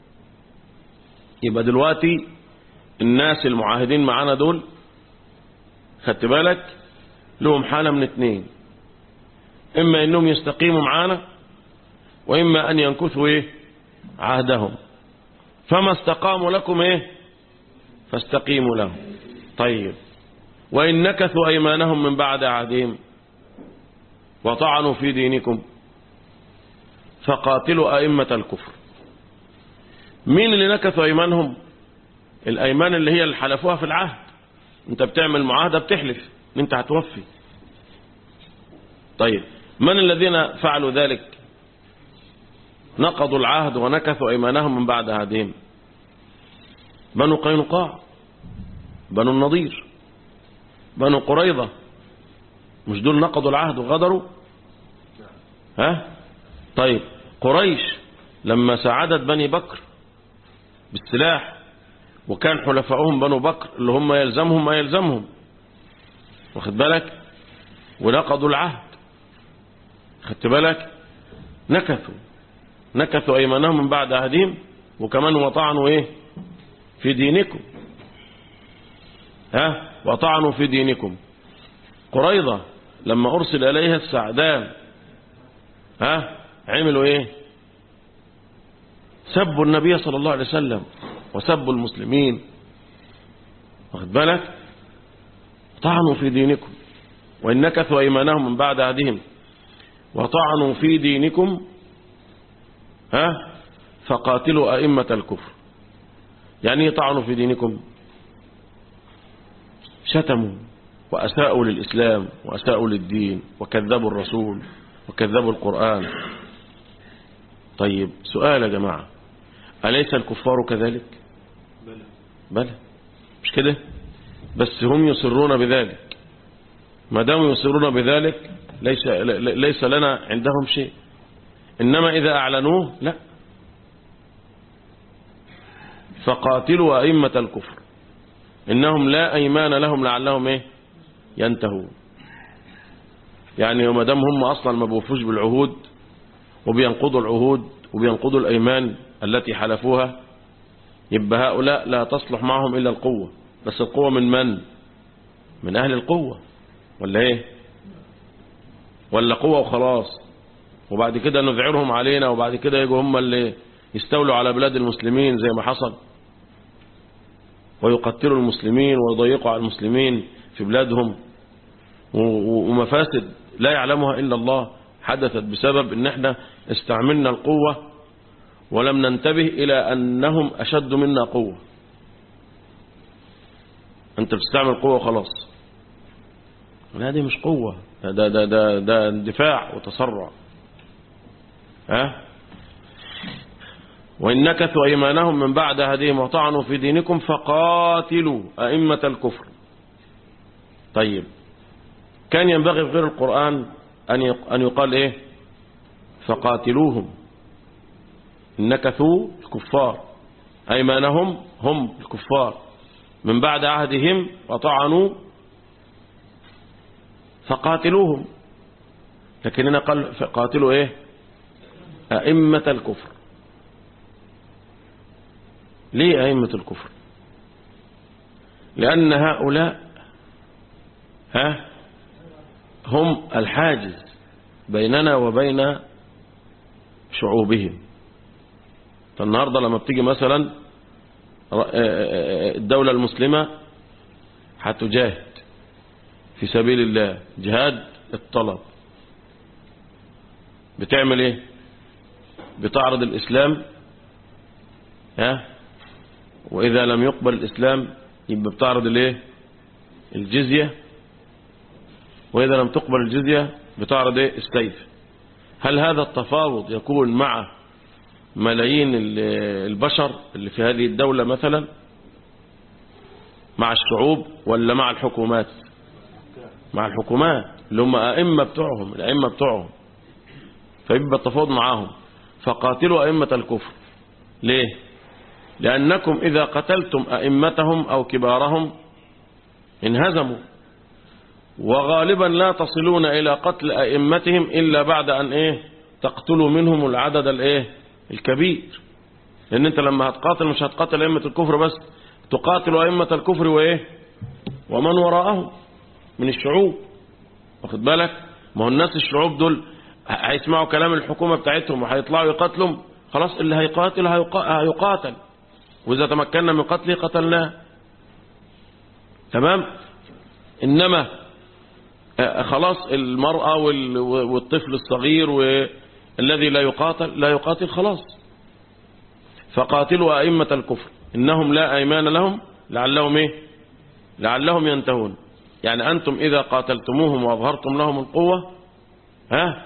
يبقى دلوقتي الناس المعاهدين معانا دول خدت بالك لهم حالة من اتنين إما إنهم يستقيموا معانا وإما أن ينكثوا إيه عهدهم فما استقاموا لكم إيه فاستقيموا لهم طيب وإن نكثوا أيمانهم من بعد عهدهم وطعنوا في دينكم فقاتلوا أئمة الكفر مين اللي نكثوا أيمانهم الأيمان اللي هي اللي حلفوها في العهد انت بتعمل معاهدة بتحلف ان انت هتوفي طيب من الذين فعلوا ذلك نقضوا العهد ونكثوا أيمانهم من بعد عهدهم بنو قينقاع بنو النضير بنو قريظة مش دول نقضوا العهد وغدروا ها طيب قريش لما ساعدت بني بكر بالسلاح وكان حلفائهم بنو بكر اللي هم يلزمهم ما يلزمهم واخد بالك ونقضوا العهد خدت بالك نكثوا نكثوا أيمانهم من بعد عهدهم وكمان وطعنوا ايه في دينكم ها وطعنوا في دينكم قريضة لما أرسل إليها السعدان ها عملوا ايه سبوا النبي صلى الله عليه وسلم وسبوا المسلمين واخد بالك طعنوا في دينكم وإن نكثوا أيمانهم من بعد عهدهم وطعنوا في دينكم ها فقاتلوا أئمة الكفر يعني ايه طعنوا في دينكم شتموا وأساءوا للإسلام وأساءوا للدين وكذبوا الرسول وكذبوا القرآن طيب سؤال يا جماعة أليس الكفار كذلك بلى بلى مش كده بس هم يصرون بذلك ما دام يصرون بذلك ليس ليس لنا عندهم شيء إنما إذا أعلنوه لا فقاتلوا أئمة الكفر إنهم لا أيمان لهم لعلهم إيه ينتهون يعني وما دام هم أصلا ما بوفوش بالعهود وبينقضوا العهود وبينقضوا الأيمان التي حلفوها يبقى هؤلاء لا تصلح معهم إلا القوة بس القوة من من من أهل القوة ولا إيه ولا قوة وخلاص وبعد كده نذعرهم علينا وبعد كده يجوا هم اللي يستولوا على بلاد المسلمين زي ما حصل ويقتلوا المسلمين ويضيقوا على المسلمين في بلادهم ومفاسد لا يعلمها إلا الله حدثت بسبب ان احنا استعملنا القوة ولم ننتبه إلى أنهم أشد منا قوة أنت بتستعمل قوة خلاص لا دي مش قوة ده ده ده ده اندفاع وتسرع ها وإن نكثوا أيمانهم من بعد هديهم وطعنوا في دينكم فقاتلوا أئمة الكفر طيب كان ينبغي في غير القرآن أن يقال إيه فقاتلوهم نكثوا الكفار أيمانهم هم الكفار من بعد عهدهم وطعنوا فقاتلوهم لكن هنا قال فقاتلوا ايه أئمة الكفر ليه أئمة الكفر لأن هؤلاء ها هم الحاجز بيننا وبين شعوبهم فالنهاردة لما بتيجي مثلا الدولة المسلمة هتجاهد في سبيل الله جهاد الطلب بتعمل ايه بتعرض الإسلام ها وإذا لم يقبل الإسلام يبقى بتعرض الايه الجزية وإذا لم تقبل الجزية بتعرض ايه السيف هل هذا التفاوض يكون مع ملايين البشر اللي في هذه الدولة مثلا مع الشعوب ولا مع الحكومات مع الحكومات اللي هم أئمة بتوعهم الأئمة بتوعهم فيبقى التفاوض معاهم فقاتلوا أئمة الكفر ليه لأنكم إذا قتلتم أئمتهم أو كبارهم انهزموا وغالبا لا تصلون إلى قتل أئمتهم إلا بعد أن إيه تقتلوا منهم العدد الإيه الكبير لأن أنت لما هتقاتل مش هتقاتل أئمة الكفر بس تقاتل أئمة الكفر وإيه ومن وراءهم من الشعوب واخد بالك ما هو الناس الشعوب دول هيسمعوا كلام الحكومة بتاعتهم وهيطلعوا يقاتلوا خلاص اللي هيقاتل هيقاتل وإذا تمكنا من قتله قتلناه تمام إنما خلاص المرأة والطفل الصغير والذي لا يقاتل لا يقاتل خلاص فقاتلوا أئمة الكفر إنهم لا أيمان لهم لعلهم إيه لعلهم ينتهون يعني أنتم إذا قاتلتموهم وأظهرتم لهم القوة ها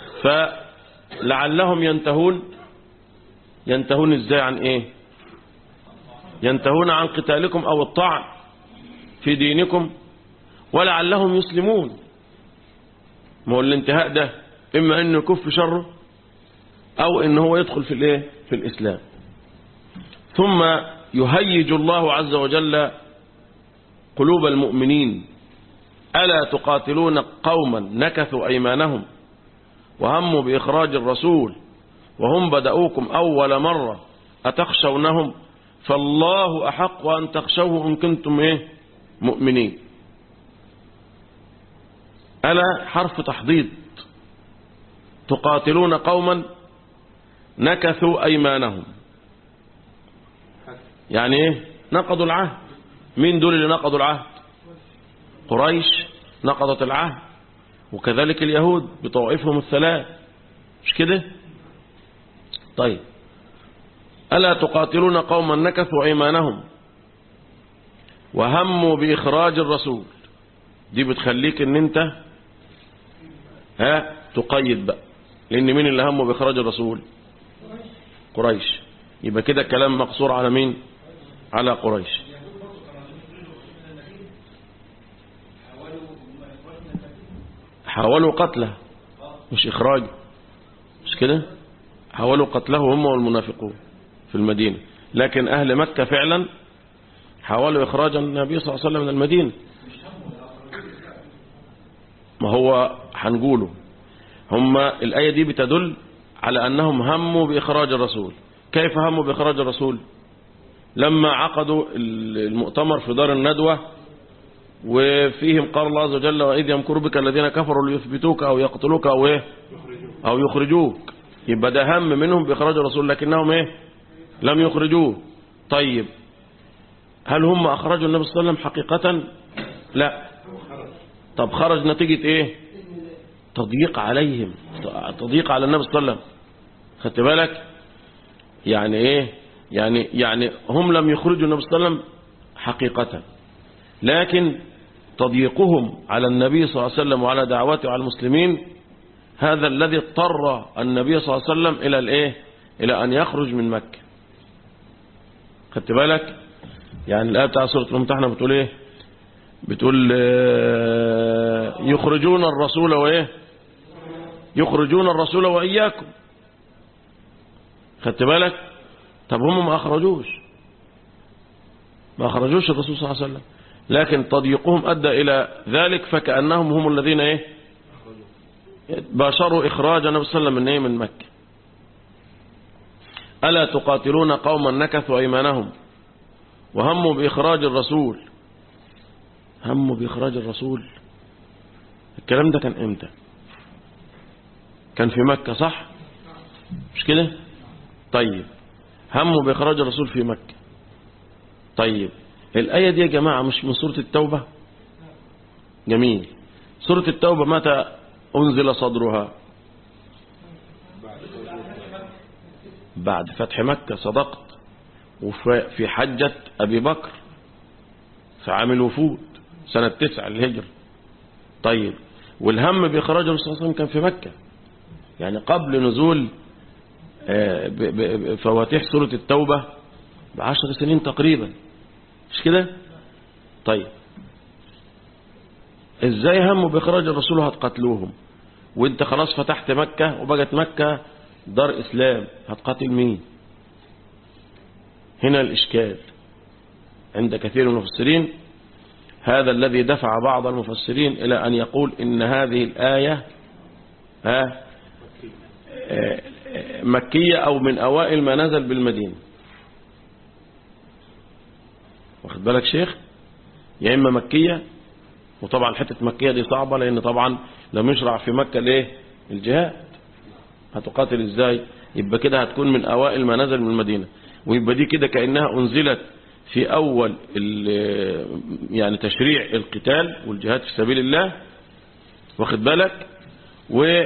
فلعلهم ينتهون ينتهون إزاي عن إيه ينتهون عن قتالكم أو الطعن في دينكم ولعلهم يسلمون ما هو الانتهاء ده إما أنه يكف شره أو أنه هو يدخل في الإيه في الإسلام ثم يهيج الله عز وجل قلوب المؤمنين ألا تقاتلون قوما نكثوا أيمانهم وهموا بإخراج الرسول وهم بدأوكم أول مرة أتخشونهم فالله أحق أن تخشوه إن كنتم إيه مؤمنين ألا حرف تحضيض تقاتلون قوما نكثوا أيمانهم يعني إيه نقضوا العهد مين دول اللي نقضوا العهد قريش نقضت العهد وكذلك اليهود بطوائفهم الثلاث مش كده طيب ألا تقاتلون قوما نكثوا أيمانهم وهموا بإخراج الرسول دي بتخليك ان انت ها تقيد بقى لان مين اللي همه بإخراج الرسول قريش يبقى كده كلام مقصور على مين على قريش حاولوا قتله مش إخراج مش كده حاولوا قتله هم والمنافقون في المدينة لكن أهل مكة فعلا حاولوا إخراج النبي صلى الله عليه وسلم من المدينة ما هو هنقوله هم الآية دي بتدل على أنهم هموا بإخراج الرسول كيف هموا بإخراج الرسول لما عقدوا المؤتمر في دار الندوة وفيهم قال الله عز وجل وإذ يمكر بك الذين كفروا ليثبتوك أو يقتلوك أو إيه أو يخرجوك يبقى ده هم منهم بإخراج الرسول لكنهم إيه لم يخرجوه طيب هل هم أخرجوا النبي صلى الله عليه وسلم حقيقة لا طب خرج نتيجة إيه تضييق عليهم تضييق على النبي صلى الله عليه وسلم خدت بالك يعني إيه يعني يعني هم لم يخرجوا النبي صلى الله عليه وسلم حقيقة لكن تضييقهم على النبي صلى الله عليه وسلم وعلى دعوته وعلى المسلمين هذا الذي اضطر النبي صلى الله عليه وسلم إلى الإيه إلى أن يخرج من مكة خدت بالك يعني الآية بتاع سورة الممتحنة بتقول إيه بتقول يخرجون الرسول وإيه يخرجون الرسول وإياكم خدت بالك طب هم ما أخرجوش ما أخرجوش الرسول صلى الله عليه وسلم لكن تضييقهم أدى إلى ذلك فكأنهم هم الذين إيه باشروا إخراج النبي صلى الله عليه وسلم من إيه من مكة ألا تقاتلون قوما نكثوا أيمانهم وهموا بإخراج الرسول هموا بإخراج الرسول الكلام ده كان إمتى كان في مكة صح مش كده طيب هموا بإخراج الرسول في مكة طيب الآية دي يا جماعة مش من سورة التوبة جميل سورة التوبة متى أنزل صدرها بعد فتح مكة صدقت وفي حجة أبي بكر في عام الوفود سنة تسعة الهجر طيب والهم بإخراج الرسول صلى الله عليه وسلم كان في مكة يعني قبل نزول فواتيح سورة التوبة بعشر سنين تقريبا مش كده طيب ازاي هموا بإخراج الرسول هتقتلوهم وانت خلاص فتحت مكة وبقت مكة دار إسلام هتقاتل مين هنا الإشكال عند كثير من المفسرين هذا الذي دفع بعض المفسرين إلى أن يقول إن هذه الآية ها مكية أو من أوائل ما نزل بالمدينة واخد بالك شيخ يا إما مكية وطبعا حتة مكية دي صعبة لأن طبعا لم يشرع في مكة ليه الجهاد هتقاتل ازاي يبقى كده هتكون من أوائل ما نزل من المدينة ويبقى دي كده كأنها أنزلت في أول يعني تشريع القتال والجهاد في سبيل الله واخد بالك و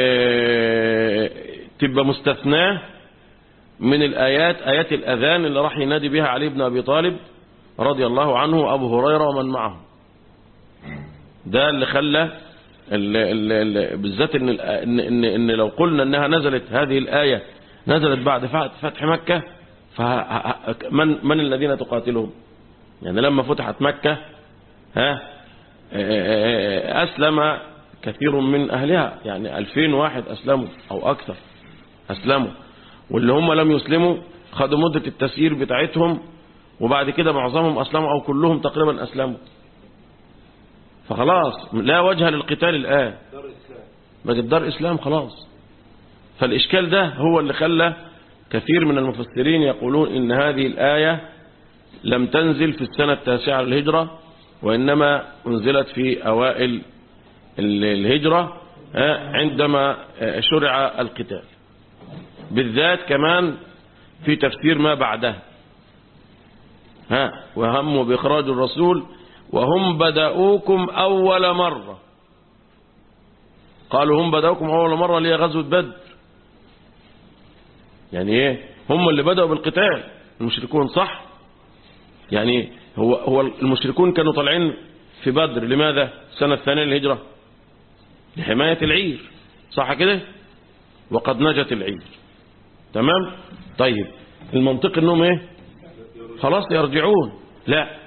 تبقى مستثناه من الآيات آيات الأذان اللي راح ينادي بها علي بن أبي طالب رضي الله عنه وأبو هريرة ومن معه ده اللي خلى بالذات إن, إن, إن, إن لو قلنا أنها نزلت هذه الآية نزلت بعد فتح مكة فمن من الذين تقاتلهم يعني لما فتحت مكة ها أسلم كثير من أهلها يعني ألفين واحد أسلموا أو أكثر أسلموا واللي هم لم يسلموا خدوا مدة التسيير بتاعتهم وبعد كده معظمهم أسلموا أو كلهم تقريبا أسلموا فخلاص لا وجه للقتال الآن بقت دار إسلام خلاص فالإشكال ده هو اللي خلى كثير من المفسرين يقولون إن هذه الآية لم تنزل في السنة التاسعة للهجرة وإنما أنزلت في أوائل الهجرة عندما شرع القتال بالذات كمان في تفسير ما بعدها ها وهموا بإخراج الرسول وهم بدأوكم أول مرة قالوا هم بدأوكم أول مرة ليه غزوة بدر يعني ايه هم اللي بدأوا بالقتال المشركون صح يعني هو هو المشركون كانوا طالعين في بدر لماذا السنة الثانية للهجرة لحماية العير صح كده وقد نجت العير تمام طيب المنطق انهم ايه خلاص يرجعون لا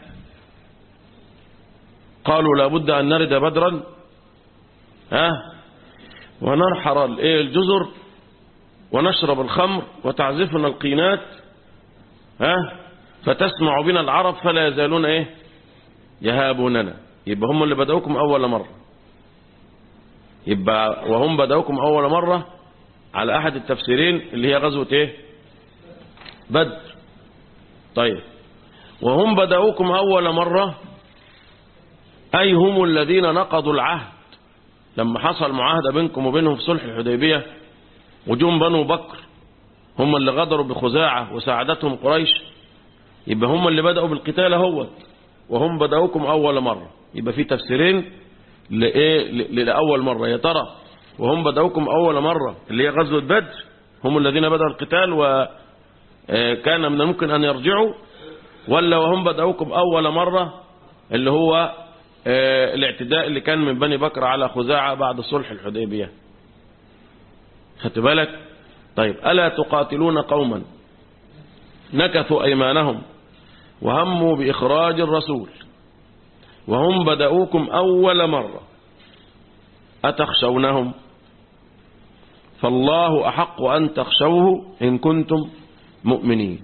قالوا لابد ان نرد بدرا ها ونرحر الايه الجزر ونشرب الخمر وتعزفنا القينات ها فتسمع بنا العرب فلا يزالون ايه يهابوننا يبقى هم اللي بدأوكم أول مرة يبقى وهم بدأوكم أول مرة على أحد التفسيرين اللي هي غزوة ايه بدر طيب وهم بدأوكم أول مرة أي هم الذين نقضوا العهد لما حصل معاهدة بينكم وبينهم في صلح الحديبية وجم بنو بكر هم اللي غدروا بخزاعة وساعدتهم قريش يبقى هم اللي بدأوا بالقتال اهوت وهم بدأوكم أول مرة يبقى في تفسيرين لإيه لأول مرة يا ترى وهم بدأوكم أول مرة اللي هي غزوة بدر هم الذين بدأوا القتال وكان من الممكن أن يرجعوا ولا وهم بدأوكم أول مرة اللي هو الاعتداء اللي كان من بني بكر على خزاعة بعد صلح الحديبية خدت بالك طيب ألا تقاتلون قوما نكثوا أيمانهم وهموا بإخراج الرسول وهم بدأوكم أول مرة أتخشونهم فالله أحق أن تخشوه إن كنتم مؤمنين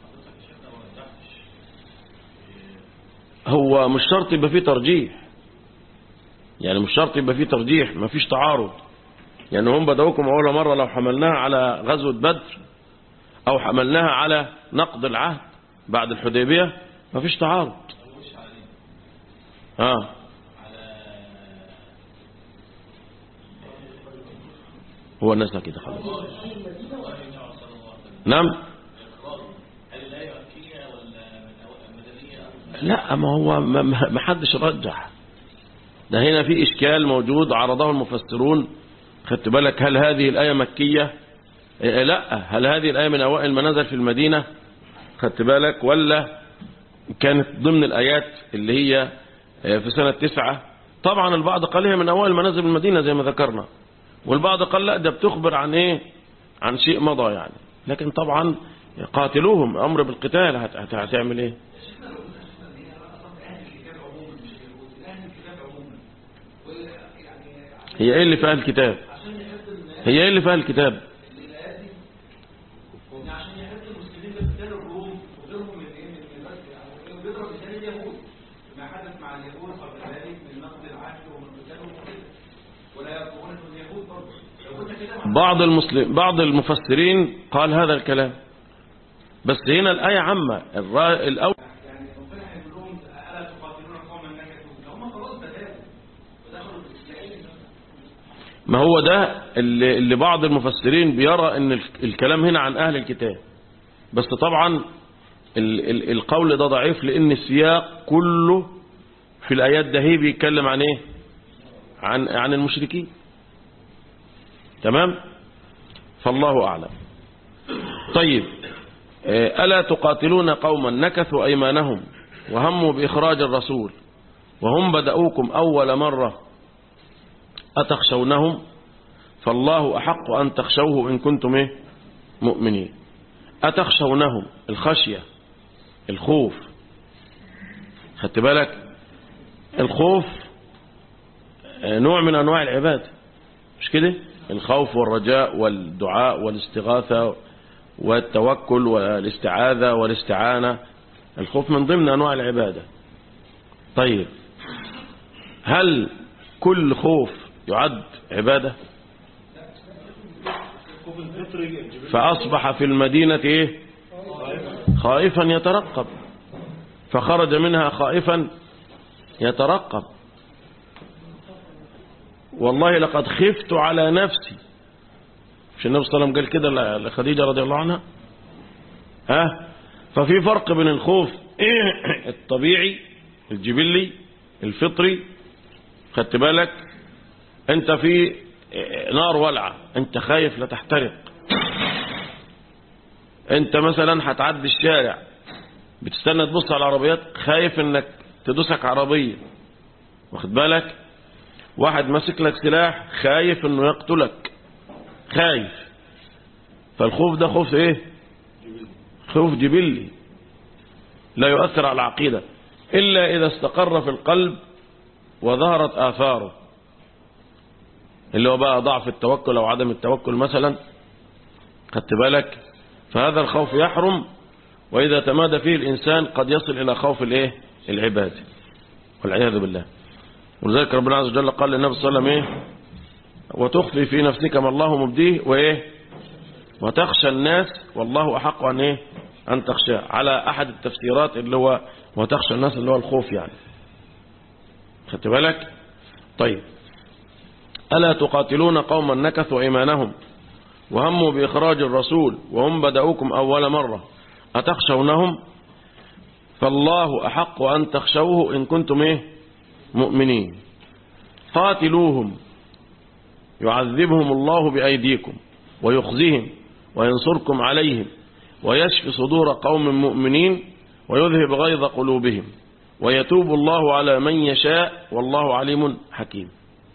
هو مش شرط يبقى فيه ترجيح يعني مش شرط يبقى فيه ترجيح ما فيش تعارض يعني هم بدأوكم أول مرة لو حملناها على غزوة بدر أو حملناها على نقض العهد بعد الحديبية ما فيش تعارض آه. هو الناس كده خلاص نعم لا ما هو ما حدش رجح ده هنا في إشكال موجود عرضه المفسرون خدت بالك هل هذه الآية مكية إيه لا هل هذه الآية من أوائل ما نزل في المدينة خدت بالك ولا كانت ضمن الآيات اللي هي في سنة تسعة طبعا البعض قال هي من أوائل ما نزل في المدينة زي ما ذكرنا والبعض قال لا ده بتخبر عن إيه عن شيء مضى يعني لكن طبعا قاتلوهم أمر بالقتال هتعمل إيه هي ايه اللي فيها الكتاب هي ايه اللي فيها الكتاب بعض المسلم بعض المفسرين قال هذا الكلام بس هنا الآية عامة الأول ما هو ده اللي, اللي بعض المفسرين بيرى ان الكلام هنا عن اهل الكتاب بس طبعا ال ال القول ده ضعيف لان السياق كله في الايات ده هي بيتكلم عن ايه عن عن المشركين تمام فالله اعلم طيب الا تقاتلون قوما نكثوا ايمانهم وهموا باخراج الرسول وهم بدأوكم اول مره أتخشونهم فالله أحق أن تخشوه إن كنتم إيه؟ مؤمنين أتخشونهم الخشية الخوف خدت بالك الخوف نوع من أنواع العبادة مش كده الخوف والرجاء والدعاء والاستغاثة والتوكل والاستعاذة والاستعانة الخوف من ضمن أنواع العبادة طيب هل كل خوف يعد عبادة فأصبح في المدينة إيه؟ خائفا يترقب فخرج منها خائفا يترقب والله لقد خفت على نفسي مش النبي صلى الله عليه وسلم قال كده لخديجة رضي الله عنها ها ففي فرق بين الخوف الطبيعي الجبلي الفطري خدت بالك انت في نار ولعة انت خايف لا تحترق انت مثلا هتعدي الشارع بتستنى تبص على العربيات خايف انك تدوسك عربية واخد بالك واحد ماسك لك سلاح خايف انه يقتلك خايف فالخوف ده خوف ايه خوف جبلي لا يؤثر على العقيدة إلا إذا استقر في القلب وظهرت آثاره اللي هو بقى ضعف التوكل أو عدم التوكل مثلا خدت بالك فهذا الخوف يحرم وإذا تمادى فيه الإنسان قد يصل إلى خوف الإيه العباد والعياذ بالله ولذلك ربنا عز وجل قال للنبي صلى الله عليه وسلم إيه وتخفي في نفسك ما الله مبديه وإيه وتخشى الناس والله أحق أن إيه أن تخشى على أحد التفسيرات اللي هو وتخشى الناس اللي هو الخوف يعني خدت بالك طيب ألا تقاتلون قوما نكثوا إيمانهم وهموا بإخراج الرسول وهم بدأوكم أول مرة أتخشونهم فالله أحق أن تخشوه إن كنتم إيه مؤمنين قاتلوهم يعذبهم الله بأيديكم ويخزيهم وينصركم عليهم ويشفي صدور قوم مؤمنين ويذهب غيظ قلوبهم ويتوب الله على من يشاء والله عليم حكيم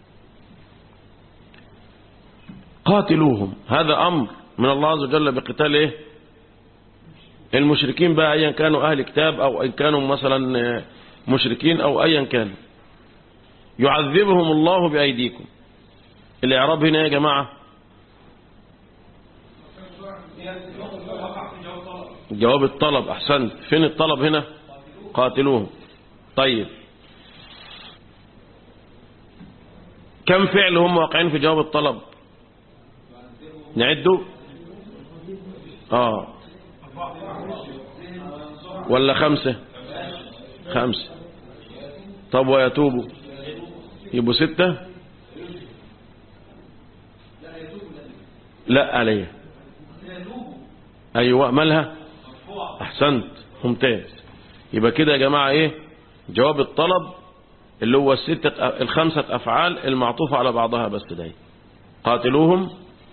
قاتلوهم هذا أمر من الله عز وجل بقتال إيه؟ المشركين بقى أيا كانوا أهل كتاب أو إن كانوا مثلا مشركين أو أيا كان يعذبهم الله بأيديكم الإعراب هنا يا جماعة جواب الطلب أحسنت فين الطلب هنا قاتلوهم طيب كم فعل هم واقعين في جواب الطلب نعده اه ولا خمسة خمسة طب ويتوبوا يبقوا ستة لا عليه ايوه مالها احسنت ممتاز يبقى كده يا جماعة ايه جواب الطلب اللي هو الستة الخمسة افعال المعطوفة على بعضها بس ده قاتلوهم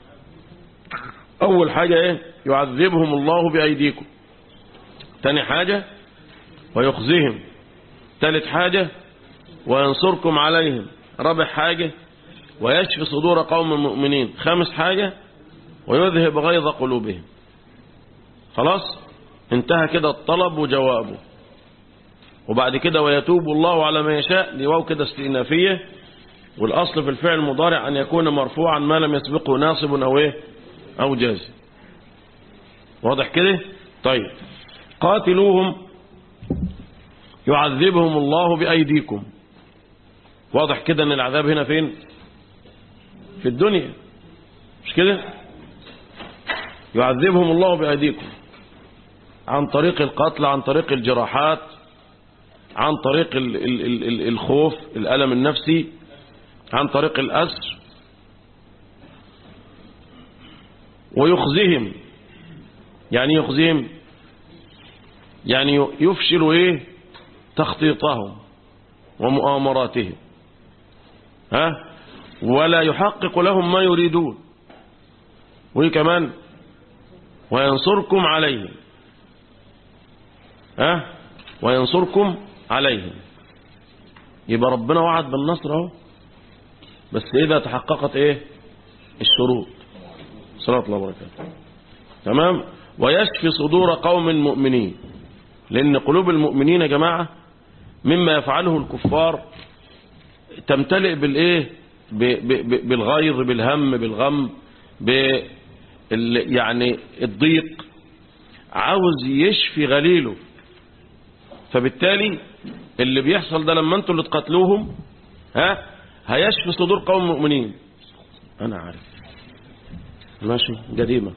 اول حاجة ايه يعذبهم الله بايديكم تاني حاجة ويخزيهم تالت حاجة وينصركم عليهم رابع حاجة ويشفي صدور قوم مؤمنين خامس حاجة ويذهب غيظ قلوبهم خلاص انتهى كده الطلب وجوابه وبعد كده ويتوب الله على ما يشاء دي واو كده استئنافية والأصل في الفعل المضارع أن يكون مرفوعا ما لم يسبقه ناصب أو إيه أو جازم واضح كده طيب قاتلوهم يعذبهم الله بأيديكم واضح كده أن العذاب هنا فين في الدنيا مش كده يعذبهم الله بأيديكم عن طريق القتل عن طريق الجراحات عن طريق ال ال ال ال الخوف الألم النفسي عن طريق الأسر ويخزيهم يعني يخزيهم يعني يفشل ايه تخطيطهم ومؤامراتهم ها ولا يحقق لهم ما يريدون وكمان وينصركم عليهم ها وينصركم عليهم يبقى ربنا وعد بالنصر اهو بس اذا تحققت ايه الشروط صلاه الله وبركاته تمام ويشفي صدور قوم مؤمنين لان قلوب المؤمنين يا جماعه مما يفعله الكفار تمتلئ بالايه بالغيظ بالهم بالغم ب يعني الضيق عاوز يشفي غليله فبالتالي اللي بيحصل ده لما انتوا اللي تقتلوهم ها هيشفي صدور قوم مؤمنين انا عارف ماشي قديمة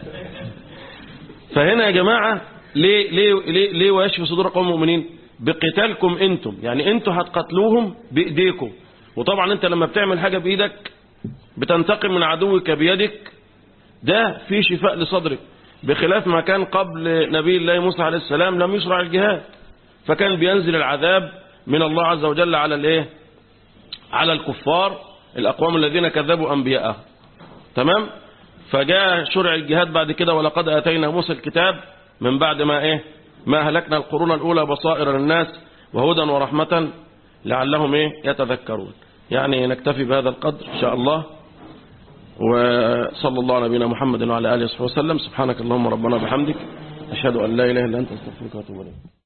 فهنا يا جماعة ليه ليه ليه, ليه ويشفي صدور قوم مؤمنين بقتالكم انتم يعني انتوا هتقتلوهم بايديكم وطبعا انت لما بتعمل حاجة بايدك بتنتقم من عدوك بيدك ده في شفاء لصدرك بخلاف ما كان قبل نبي الله موسى عليه السلام لم يشرع الجهاد فكان بينزل العذاب من الله عز وجل على الايه على الكفار الاقوام الذين كذبوا انبياءه تمام فجاء شرع الجهاد بعد كده ولقد اتينا موسى الكتاب من بعد ما ايه ما هلكنا القرون الاولى بصائر للناس وهدى ورحمه لعلهم ايه يتذكرون يعني نكتفي بهذا القدر ان شاء الله وصلى الله على نبينا محمد وعلى اله وصحبه وسلم سبحانك اللهم ربنا وبحمدك اشهد ان لا اله الا انت استغفرك واتوب اليك